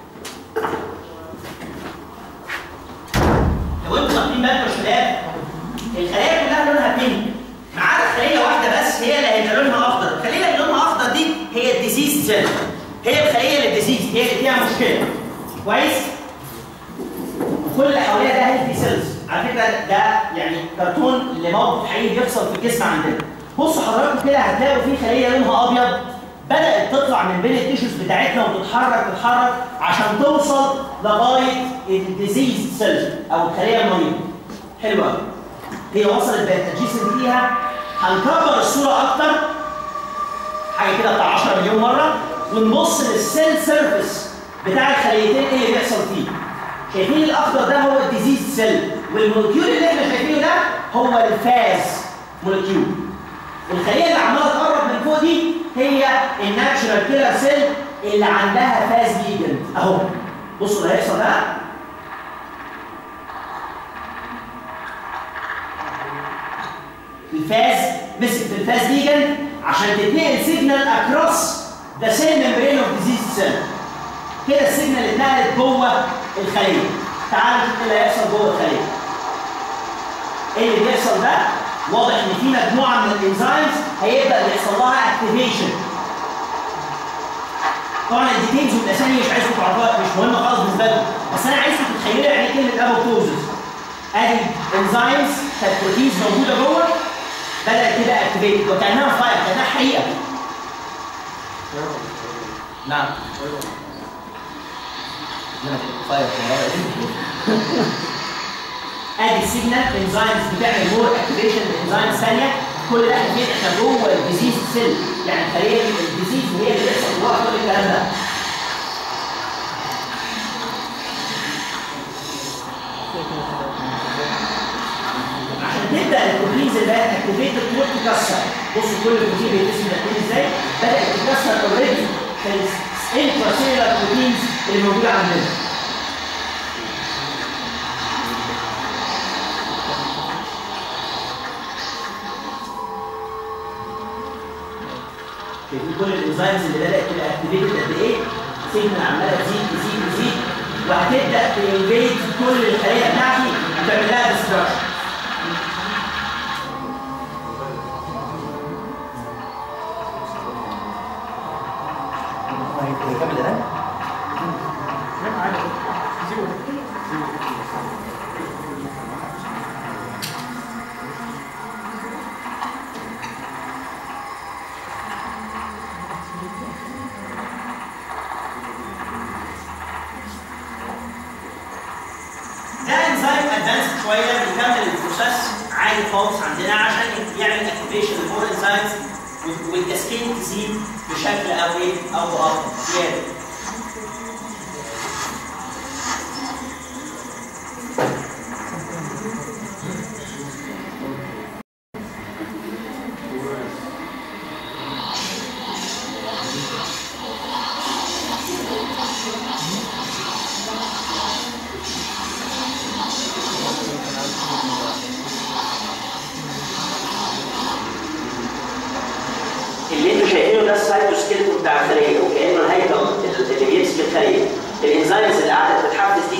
لو انتوا واخدين بالكم يا شباب الخلايا كلها لونها بينك ما عدا خليه واحده بس هي اللي هيبقى لونها اخضر الخليه اللي لونها اخضر دي هي الديزيز سيل هي الخليه اللي الديزيز هي اللي فيها مشكله كويس كل اللي حواليها ده هيلثي سيلز على فكره ده يعني كرتون لموقف حقيقي بيحصل في الجسم عندنا بصوا حضراتكم كده هتلاقوا في خليه لونها ابيض بدات تطلع من بين التيشوز بتاعتنا وتتحرك تتحرك عشان توصل لغايه الديزيز سيلز او الخليه المريضه حلوه قوي هي وصلت بقت ادجيسنت ليها هنكبر الصوره اكتر حاجه كده بتاع 10 مليون مره ونبص للسيل سيرفيس بتاع الخليتين ايه اللي بيحصل فيه شايفين الاخضر ده هو الديزيز سيل والمولكيول اللي احنا شايفينه ده هو الفاز مولكيول الخليه اللي عماله تقرب من فوق دي هي الناتشرال كيلر سيل اللي عندها فاز ليجند اهو بصوا اللي هيحصل ده الفاز مسك في الفاز ليجند عشان تتنقل سيجنال اكروس ذا سيل ممبرين اوف ديزيز سيل كده السيجنال اتنقلت جوه الخليه تعالوا نشوف ايه اللي هيحصل جوه الخليه ايه اللي بيحصل ده واضح ان في مجموعه من الانزيمز هيبدا يحصل لها اكتيفيشن طبعا الديتيلز والاسامي مش عايزكم تعرفوها مش مهمه خالص بالنسبه لكم بس انا عايزكم تتخيلوا يعني ايه كلمه ابوبتوزس ادي انزيمز كانت بروتينز موجوده جوه بدات كده اكتيفيت وكانها فاير كانها حقيقه نعم ادي السيجنال انزيمز بتعمل مور اكتيفيشن لانزيمز ثانيه كل ده اكيد احنا جوه الديزيز سيل يعني الخليه الديزيز هي اللي بيحصل جواها كل الكلام ده عشان تبدا البروتينز اللي بقت اكتيفيتد تروح تكسر بصوا كل بروتين بيتقسم لاتنين ازاي بدات تكسر اوريدي في الانتراسيلولار بروتينز اللي موجوده عندنا شايفين كل الانزيمز اللي بدات تبقى اكتيفيتد قد ايه؟ سيجنال عماله تزيد تزيد تزيد وهتبدا تنفيد كل الخليه بتاعتي وتعمل لها ديستراكشن ده انزيم ادفانسد شويه بيكمل البروسيس عادي خالص عندنا عشان يعمل اكتيفيشن للفور انزيمز والكاسكيد تزيد بشكل او ايه او باخر زياده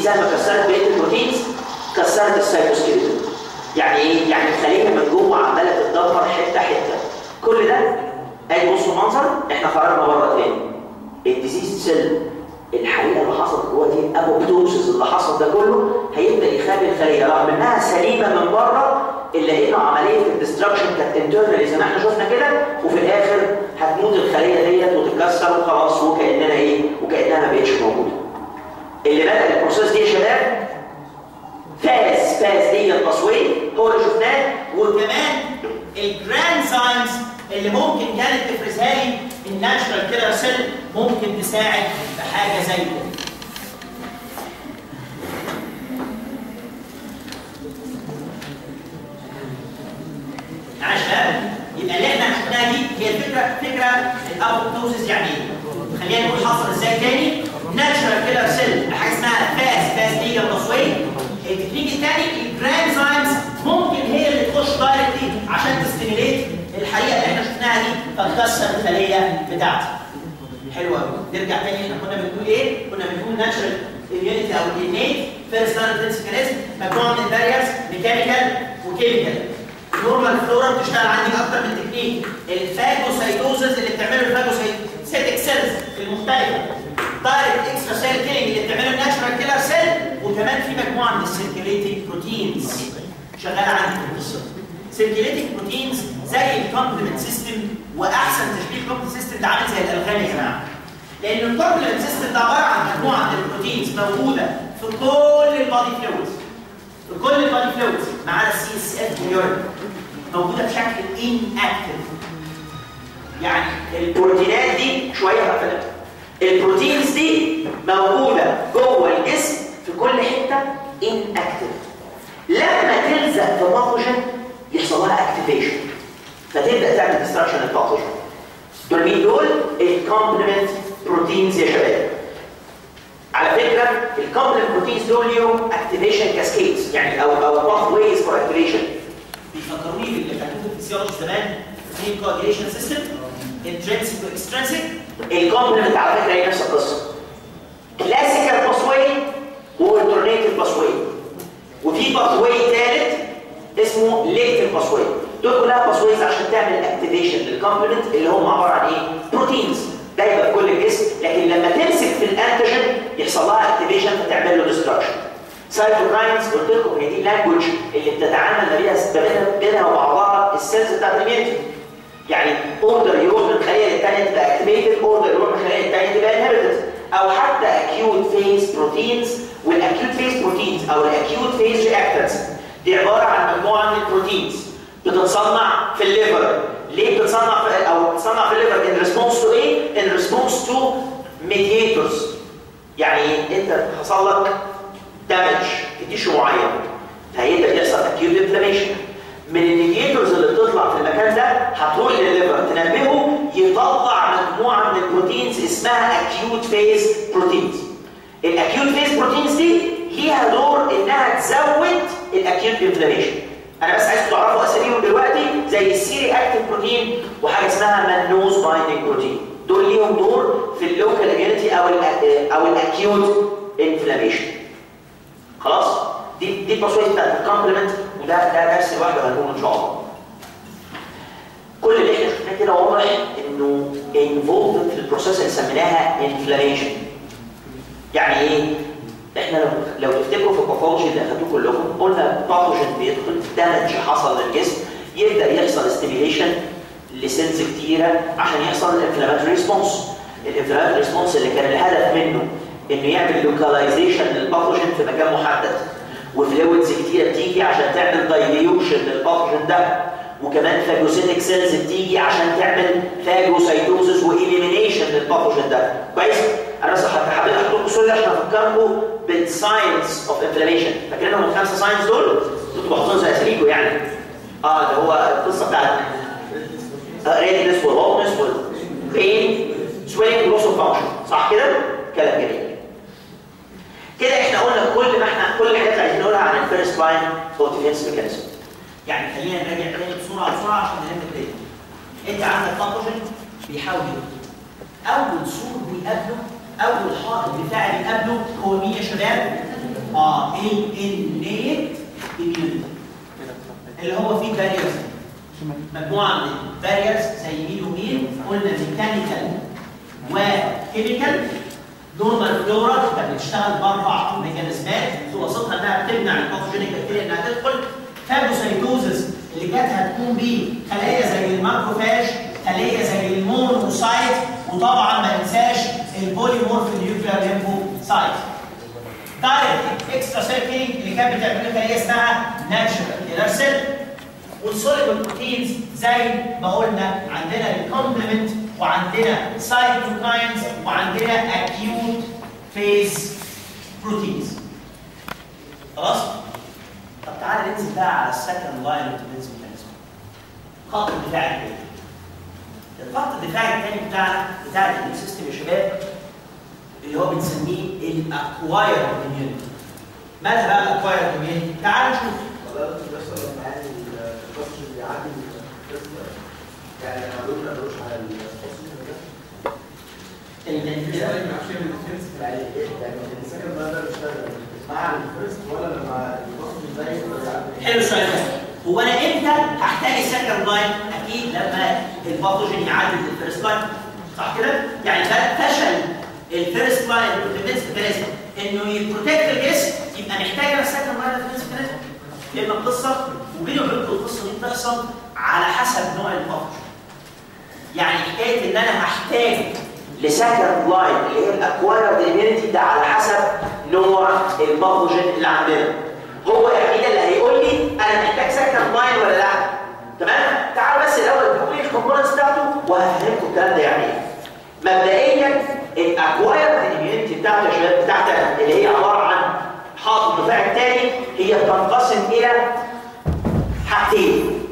سهم كسرت بقيه البروتينز كسرت السيتوسكيلتون يعني ايه؟ يعني الخليه من جوه عماله تتدمر حته حته كل ده ادي بصوا المنظر احنا خرجنا بره تاني الديزيز سيل الحقيقه اللي حصلت جوه دي الابوبتوسيس اللي حصل ده كله هيبدا يخلي الخليه رغم انها سليمه من بره الا انه عمليه الدستركشن كانت انترنالي زي ما احنا شفنا كده وفي الاخر هتموت الخليه ديت وتتكسر وخلاص وكاننا ايه وكانها ما بقتش موجوده اللي بدا البروسيس دي يا شباب فاز فاز دي التصوير هو اللي شفناه وكمان الجرانزايمز اللي ممكن كانت تفرزها لي الناتشرال كيلر سيل ممكن تساعد في حاجه زي كده عشان يبقى اللي احنا شفناها دي هي الفكره فكره الابوبتوزيس يعني ايه؟ خلينا نقول حصل ازاي تاني ناتشرال كيلر سيل حاجه اسمها فاس فاس ليجا تصوير التكنيك الثاني الجرانزايمز ممكن هي اللي تخش دايركتلي عشان تستيميليت الحقيقه اللي احنا شفناها دي فتكسر الخليه بتاعتي حلو قوي نرجع تاني احنا كنا بنقول ايه؟ كنا بنقول ناتشرال immunity او الانيت فيرست لاين ديفنس ميكانيزم مجموعه من الباريرز ميكانيكال وكيميكال النورمال فلورا بتشتغل عندي اكتر من تكنيك الفاجوسايتوزز اللي بتعمله الفاجوسايتيك سيلز المختلفه دايركت اكسترا سيل كيلينج اللي بتعمله الناتشرال كيلر سيل وكمان في مجموعه من السيركيليتنج بروتينز شغاله عندي في القصه سيركيليتنج بروتينز زي الكومبلمنت سيستم واحسن تشبيه الكومبلمنت سيستم ده عامل زي الالغام يا جماعه لان الكومبلمنت سيستم ده عباره عن مجموعه من البروتينز موجوده في كل البادي فلويدز في كل البادي فلويدز ما عدا السي اس اف واليورين موجوده بشكل ان اكتف يعني البروتينات دي شويه هقفلها البروتينز دي موجوده جوه الجسم في كل حته ان اكتف لما تلزق في باثوجين يحصل لها اكتيفيشن فتبدا تعمل ديستراكشن للباثوجين دول مين دول؟ الكومبلمنت بروتينز يا شباب على فكره الكومبلمنت بروتينز دول ليهم اكتيفيشن كاسكيدز يعني او او باث ويز فور اكتيفيشن بيفكروني باللي خدوه في الفسيولوجي زمان في الكواجيليشن سيستم انترنسيك واكسترنسيك الكومبلمنت على فكره هي نفس القصه كلاسيكال باثوي والترنيتيف باثوي وفي باثوي ثالث اسمه ليكتيف باثوي دول كلها باثويز عشان تعمل اكتيفيشن للكومبلمنت اللي هم عباره عن ايه؟ بروتينز دايما في كل الجسم لكن لما تمسك في الانتيجين يحصل لها اكتيفيشن فتعمل له ديستراكشن سايتوكاينز قلت لكم هي دي اللانجوج اللي بتتعامل ما بينها بينها وبعضها السيلز بتاعت الاميونتي يعني اوردر يروح من خليه للثانيه تبقى اكتيفيتد اوردر يروح من خليه للثانيه تبقى انهبيتد او حتى اكيوت فيز بروتينز والاكيوت فيز بروتينز او الاكيوت فيز رياكتنز دي عباره عن مجموعه من البروتينز بتتصنع في الليفر ليه بتتصنع في او بتتصنع في الليفر ان ريسبونس تو ايه؟ ان ريسبونس تو ميديتورز يعني انت حصل لك دامج في تيشو معين فهيبدا يحصل اكيوت انفلاميشن من الميديتورز اللي بتطلع في المكان ده هتروح للليفر تنبهه يطلع مجموعه من البروتينز اسمها اكيوت فيز بروتينز الاكيوت فيز بروتينز دي ليها دور انها تزود الاكيوت انفلاميشن انا بس عايزكم تعرفوا اساميهم دلوقتي زي السيري اكتيف بروتين وحاجه اسمها منوز بايندينج بروتين دول ليهم دور في اللوكال اميونيتي او ال او الاكيوت انفلاميشن خلاص دي دي التصوير بتاعت الكومبلمنت وده ده درس لوحده هنقوله ان شاء الله كل اللي احنا شفناه كده واضح انه انفولد في البروسيس اللي سميناها انفلاميشن يعني ايه احنا لو لو تفتكروا في الباثولوجي اللي اخدتوه كلكم قلنا باثوجين بيدخل دامج حصل للجسم يبدا يحصل ستيميليشن لسيلز كتيره عشان يحصل الانفلاماتوري ريسبونس الانفلاماتوري ريسبونس اللي كان الهدف منه انه يعمل لوكاليزيشن للباثوجين في مكان محدد وفلويدز كتيره بتيجي عشان تعمل دايليوشن للباثوجين ده وكمان فاجوسيتك سيلز بتيجي عشان تعمل فاجوسايتوزس واليمينيشن للباثوجين ده كويس انا بس حبيت احط لكم الصوره عشان افكركم بالساينس اوف انفلاميشن فاكرينهم الخمسه ساينس دول كنتوا بحطهم زي اساليبه يعني اه ده هو القصه بتاعت ريدنس والهوتنس والبين سوينج ولوس اوف فانكشن صح كده؟ كلام جميل كده احنا قلنا كل ما احنا كل الحاجات اللي عايزين نقولها عن الفيرست لاين اوف ديفنس ميكانيزم يعني خلينا نراجع تاني بسرعه بسرعه عشان نلم الدنيا انت عندك باثوجين بيحاول يقتل اول سور بيقابله اول حائط دفاعي بيقابله هو مين يا شباب؟ اه الانيت immunity اللي هو فيه باريرز مجموعه من الباريرز زي مين ومين قلنا ميكانيكال وكيميكال نورمال فلورا كانت بتشتغل باربع ميكانيزمات في وسطها انها بتمنع الباثوجينيك بكتيريا انها تدخل فاجوسايتوزس اللي كانت هتكون بيه خلايا زي الماكروفاج خليه زي المونوسايت وطبعا ما ننساش البوليمورف نيوكلير ليمفوسايت دايركت اكسترا سيركلينج اللي كانت بتعمل خليه اسمها ناتشرال كيلر سيل والسوليبل بروتينز زي ما قلنا عندنا الكومبلمنت وعندنا سايتوكاينز وعندنا اكيوت فيز بروتينز خلاص طب تعالى ننزل بقى على السكند لاين اوف ديفنس ميكانيزم خط الدفاع الثاني الخط الدفاع الثاني بتاعنا بتاع الاميون سيستم يا شباب اللي هو بنسميه الاكوايرد اميونيتي مالها بقى الاكوايرد اميونيتي تعال نشوف يعني انا بقول ما بقولش على الفصل تاني تاني كده يعني يعني السكند بقى ده بيشتغل مع الفيرست ولا لما الفصل زي ولا حلو السؤال ده هو انا امتى هحتاج السكند لاين؟ اكيد لما الباثوجين يعدي الفيرست لاين صح كده؟ يعني ده فشل الفيرست لاين بالديفنس ميكانيزم انه يبروتكت الجسم يبقى محتاج انا السكند لاين ديفنس ميكانيزم لان القصه وبيني وبينكم القصه دي بتحصل على حسب نوع الباثوجين يعني حكايه ان انا هحتاج لسكند لاين اللي هي الاكوايرد اميونيتي ده على حسب نوع الباثوجين اللي عندنا هو الوحيد اللي هيقول لي انا محتاج سكند لاين ولا لا تمام تعالوا بس الاول نقول ايه الكومبوننتس بتاعته وهفهمكم الكلام ده يعني ايه مبدئيا الاكوايرد اميونيتي بتاعته يا شباب بتاعتها اللي هي عباره عن حاطط الدفاع الثاني هي بتنقسم الى حاجتين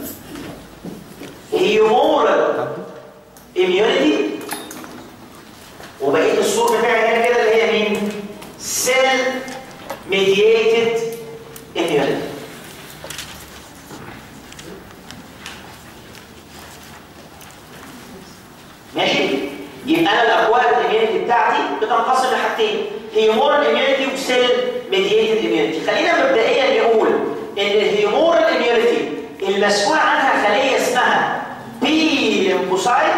هيومورال اميونيتي وبقيه الصور بتاعي هنا كده اللي هي مين؟ سيل ميدييتد اميونيتي ماشي؟ يبقى انا الاكواد الاميونيتي بتاعتي بتنقسم لحاجتين هيومورال اميونيتي وسيل ميدييتد اميونيتي خلينا مبدئيا نقول ان الهيومورال اميونيتي المسؤول عنها خليه اسمها بي ليمفوسايت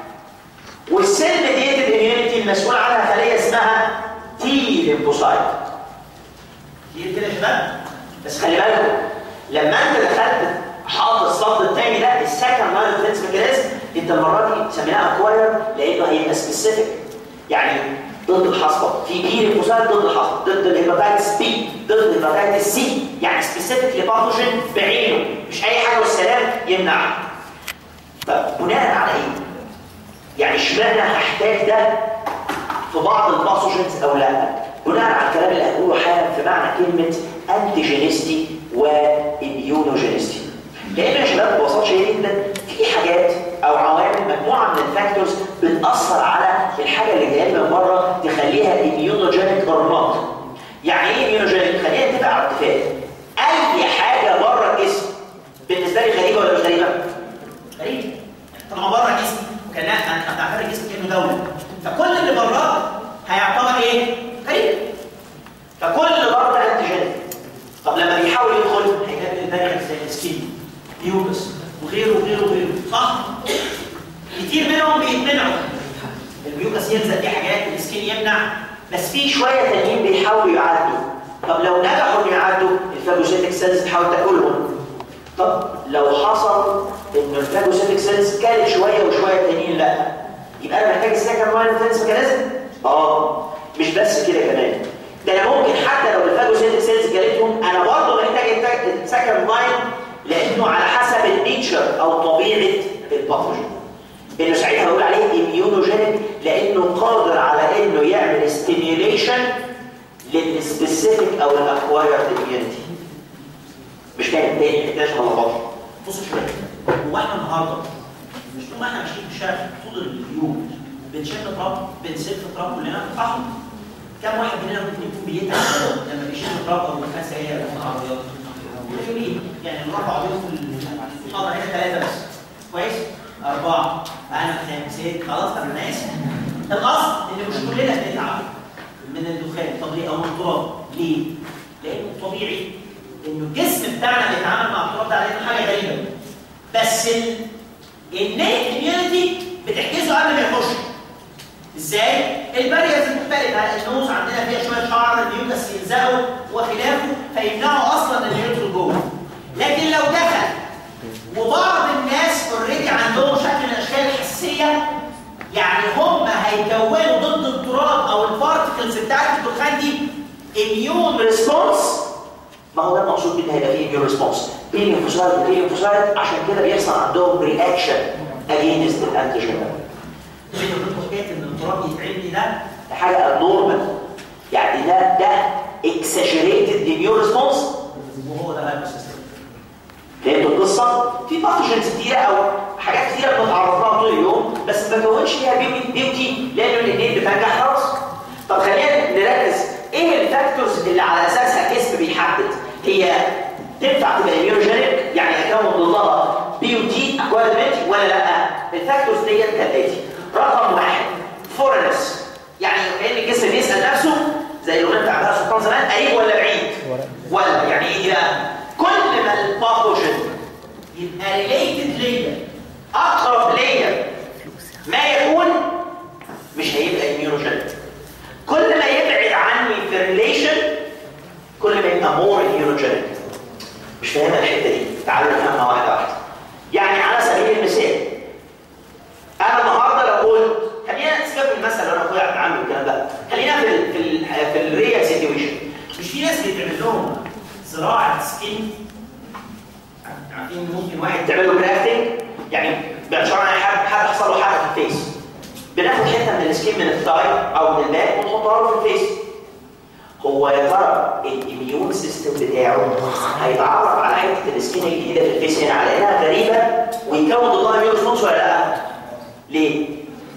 والسيل ميديتد اميونيتي المسؤول عنها خليه اسمها تي ليمفوسايت كتير كده يا شباب بس خلي بالكم لما انت دخلت حاطط الصف الثاني ده السكند لاين ديفنس ميكانيزم انت المره دي سميناها اكواير لانه هيبقى سبيسيفيك يعني ضد الحصبه في بي ليمفوسايت ضد الحصبه ضد الهيباتيتس بي ضد الهيباتيتس سي يعني سبيسيفيك لباثوجين بعينه مش اي حاجه والسلام يمنعها طب بناء على ايه؟ يعني اشمعنى هحتاج ده في بعض الباثوجينز او لا؟ بناء على الكلام اللي هقوله حالا في معنى كلمه انتيجينيستي واميونوجينيستي. لان يا شباب ببساطه شديده جدا في حاجات او عوامل مجموعه من الفاكتورز بتاثر على الحاجه اللي جايه من بره تخليها اميونوجينيك اور نوت. يعني ايه اميونوجينيك؟ خلينا نتفق على اتفاق. اي حاجه بره الجسم بالنسبه لي غريبه ولا مش غريبه؟ غريبه. طالما بره جسمي وكان انا بعتبر جسمي كانه دوله فكل اللي براه هيعتبر ايه؟ غريب فكل بره انتيجينيك طب لما بيحاول يدخل هيقابل البارير زي السكين يوبس وغيره وغيره وغيره صح؟ كتير منهم بيتمنعوا الميوكس يلزق دي حاجات السكين يمنع بس في شويه تانيين بيحاولوا يعدوا طب لو نجحوا انه يعدوا الفاجوسيتك سيلز تحاول تاكلهم طب لو حصل ان الفاجوسيتك سيلز كانت شويه وشويه تانيين لا يبقى انا محتاج السكند لاين ديفنس ميكانيزم اه مش بس كده كمان ده انا ممكن حتى لو الفاجوسيتك سيلز جالتهم انا برضه محتاج السكند لاين لانه على حسب النيتشر او طبيعه الباثوجين انه ساعتها بقول عليه اميونوجينيك لانه قادر على انه يعمل ستيميوليشن للسبيسيفيك او الاكوايرد اميونيتي مش كان تاني محتاج غلطات بص شويه هو احنا النهارده مش طول ما احنا ماشيين في الشارع طول اليوم بنشم تراب بنسف تراب كلنا صح؟ كم واحد مننا ممكن يكون بيتعب لما بيشم تراب او مكان سيارة او عربيات؟ قليلين يعني نروح عربيات في المحاضرة هنا ثلاثة بس كويس؟ أربعة معانا خمسة خلاص أنا ناس الأصل إن مش كلنا بنتعب من الدخان طب ليه او من التراب ليه؟ لانه طبيعي انه الجسم بتاعنا بيتعامل مع التراب ده على انه حاجه غريبه بس النيت اميونيتي بتحجزه قبل ما يخش ازاي؟ الباريرز مختلفه النوز عندنا فيها شويه شعر الميوكس يلزقه وخلافه فيمنعوا اصلا ان يدخل جوه لكن لو دخل وبعض الناس اوريدي عندهم شكل من اشكال الحساسيه يعني هم هيكونوا ضد التراب او البارتكلز بتاعت الدخان دي اميون ريسبونس ما هو ده المقصود بان هيبقى فيه اميون ريسبونس في ليمفوسايت وفي ليمفوسايت عشان كده بيحصل عندهم رياكشن اجينست الانتيجين ده اللي بتطلب حكايه ان التراب يتعمل لي ده ده حاجه نورمال يعني ده ده اكسجريتد اميون ريسبونس وهو ده بقى السيستم فهمتوا القصه؟ في باثوجنز كتيره او حاجات كتيره بنتعرض لها طول اليوم بس ما بكونش فيها بيوتي بيوتي لانه الاثنين بتنجح خلاص. طب خلينا نركز ايه الفاكتورز اللي على اساسها الجسم بيحدد هي تنفع تبقى اميونوجينيك يعني اكون ضدها بي او تي اكوادمنت ولا لا؟ الفاكتورز ديت كالاتي رقم واحد فورنس يعني كان الجسم بيسال نفسه زي الاغنيه بتاع بقى سلطان زمان قريب ولا بعيد؟ ولا يعني ايه دي بقى؟ كل ما الباثوجين يبقى ريليتد ليا اقرب ليا ما يكون مش هيبقى اميونوجينيك كل ما يبعد عني في الريليشن كل ما يبقى مور اميونوجينيك مش فاهمها الحته دي تعالوا نفهمها واحده واحده يعني على سبيل المثال انا النهارده لو قلت خلينا نسيبك من المثل اللي انا اخويا عبد العمي والكلام ده خلينا في ال في ال في الريال سيتويشن مش في ناس بيتعمل لهم زراعه سكين عارفين ممكن واحد تعمل له جرافتنج يعني بإشارة عن حد حد حصل له حاجه في الفيس بناخد حته من السكين من الثاي او من الباك ونحطها له في الفيس هو يا ترى الاميون سيستم بتاعه هيتعرف على حته السكين الجديده في الفيس هنا على انها غريبه ويكون ضدها اميون ريسبونس ولا لا؟ ليه؟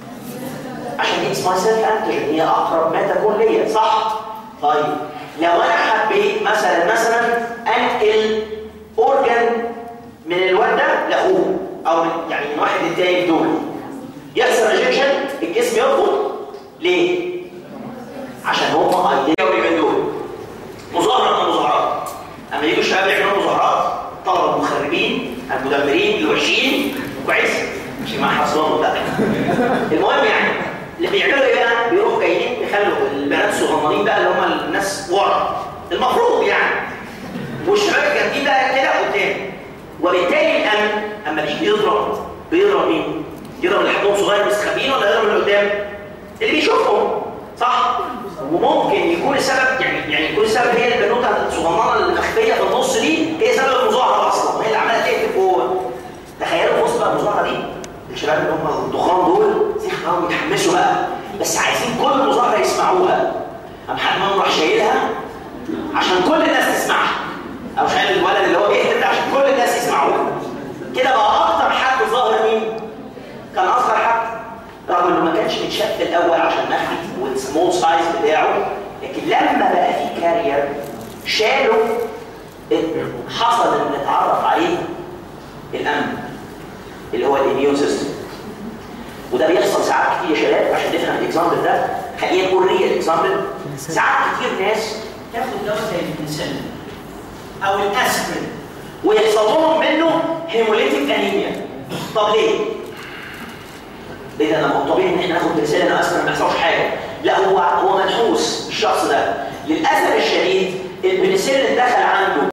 عشان دي اسمها سيلف انتيجين هي اقرب ما تكون ليا صح؟ طيب لو انا حبيت مثلا مثلا انقل اورجن من الواد ده لاخوه او من يعني من واحد للتاني دول يحصل ريجكشن الجسم يرفض ليه؟ عشان هم ايديا من دول مظاهره من المظاهرات اما يجوا الشباب يعملوا مظاهرات طلبه المخربين المدمرين الوحشين كويس مش مع حصلهم لا المهم يعني اللي بيعملوا ايه بقى؟ بيروحوا جايين يخلوا البنات الصغننين بقى اللي هم الناس ورا المفروض يعني والشباب الجامدين بقى كده قدام وبالتالي الامن اما بيجي يضرب بيضرب مين؟ يضرب اللي حجمهم صغير مستخبيين ولا يضرب اللي قدام؟ اللي بيشوفهم صح؟ وممكن يكون السبب يعني يعني يكون السبب هي البنوته الصغننه المخفيه في النص دي هي سبب المظاهره اصلا وهي اللي عماله تقتل جوه تخيلوا في وسط بقى المظاهره دي الشباب اللي هم الضخام دول سيخنوا يتحمسوا بقى بس عايزين كل مظاهره يسمعوها قام حد منهم راح شايلها عشان كل الناس تسمعها او شايل الولد اللي هو بيهتم ده عشان كل الناس يسمعوه كده بقى اكتر حد ظاهر مين؟ كان اصغر حد رغم انه ما كانش متشاف في الاول عشان مخفي والسمول سايز بتاعه لكن لما بقى في كارير شالوا حصل ان اتعرف عليه الامن اللي هو الاميون سيستم وده بيحصل ساعات كتير يا شباب عشان نفهم الاكزامبل ده خلينا نقول ريال اكزامبل ساعات كتير ناس تاخد دواء زي البنسلين او الاسبرين ويحصل لهم منه هيموليتيك انيميا طب ليه؟ ليه ده انا طبيعي ان احنا ناخد بنسلين اصلا ما يحصلش حاجه لا هو هو منحوس الشخص ده للاسف الشديد البنسلين دخل عنده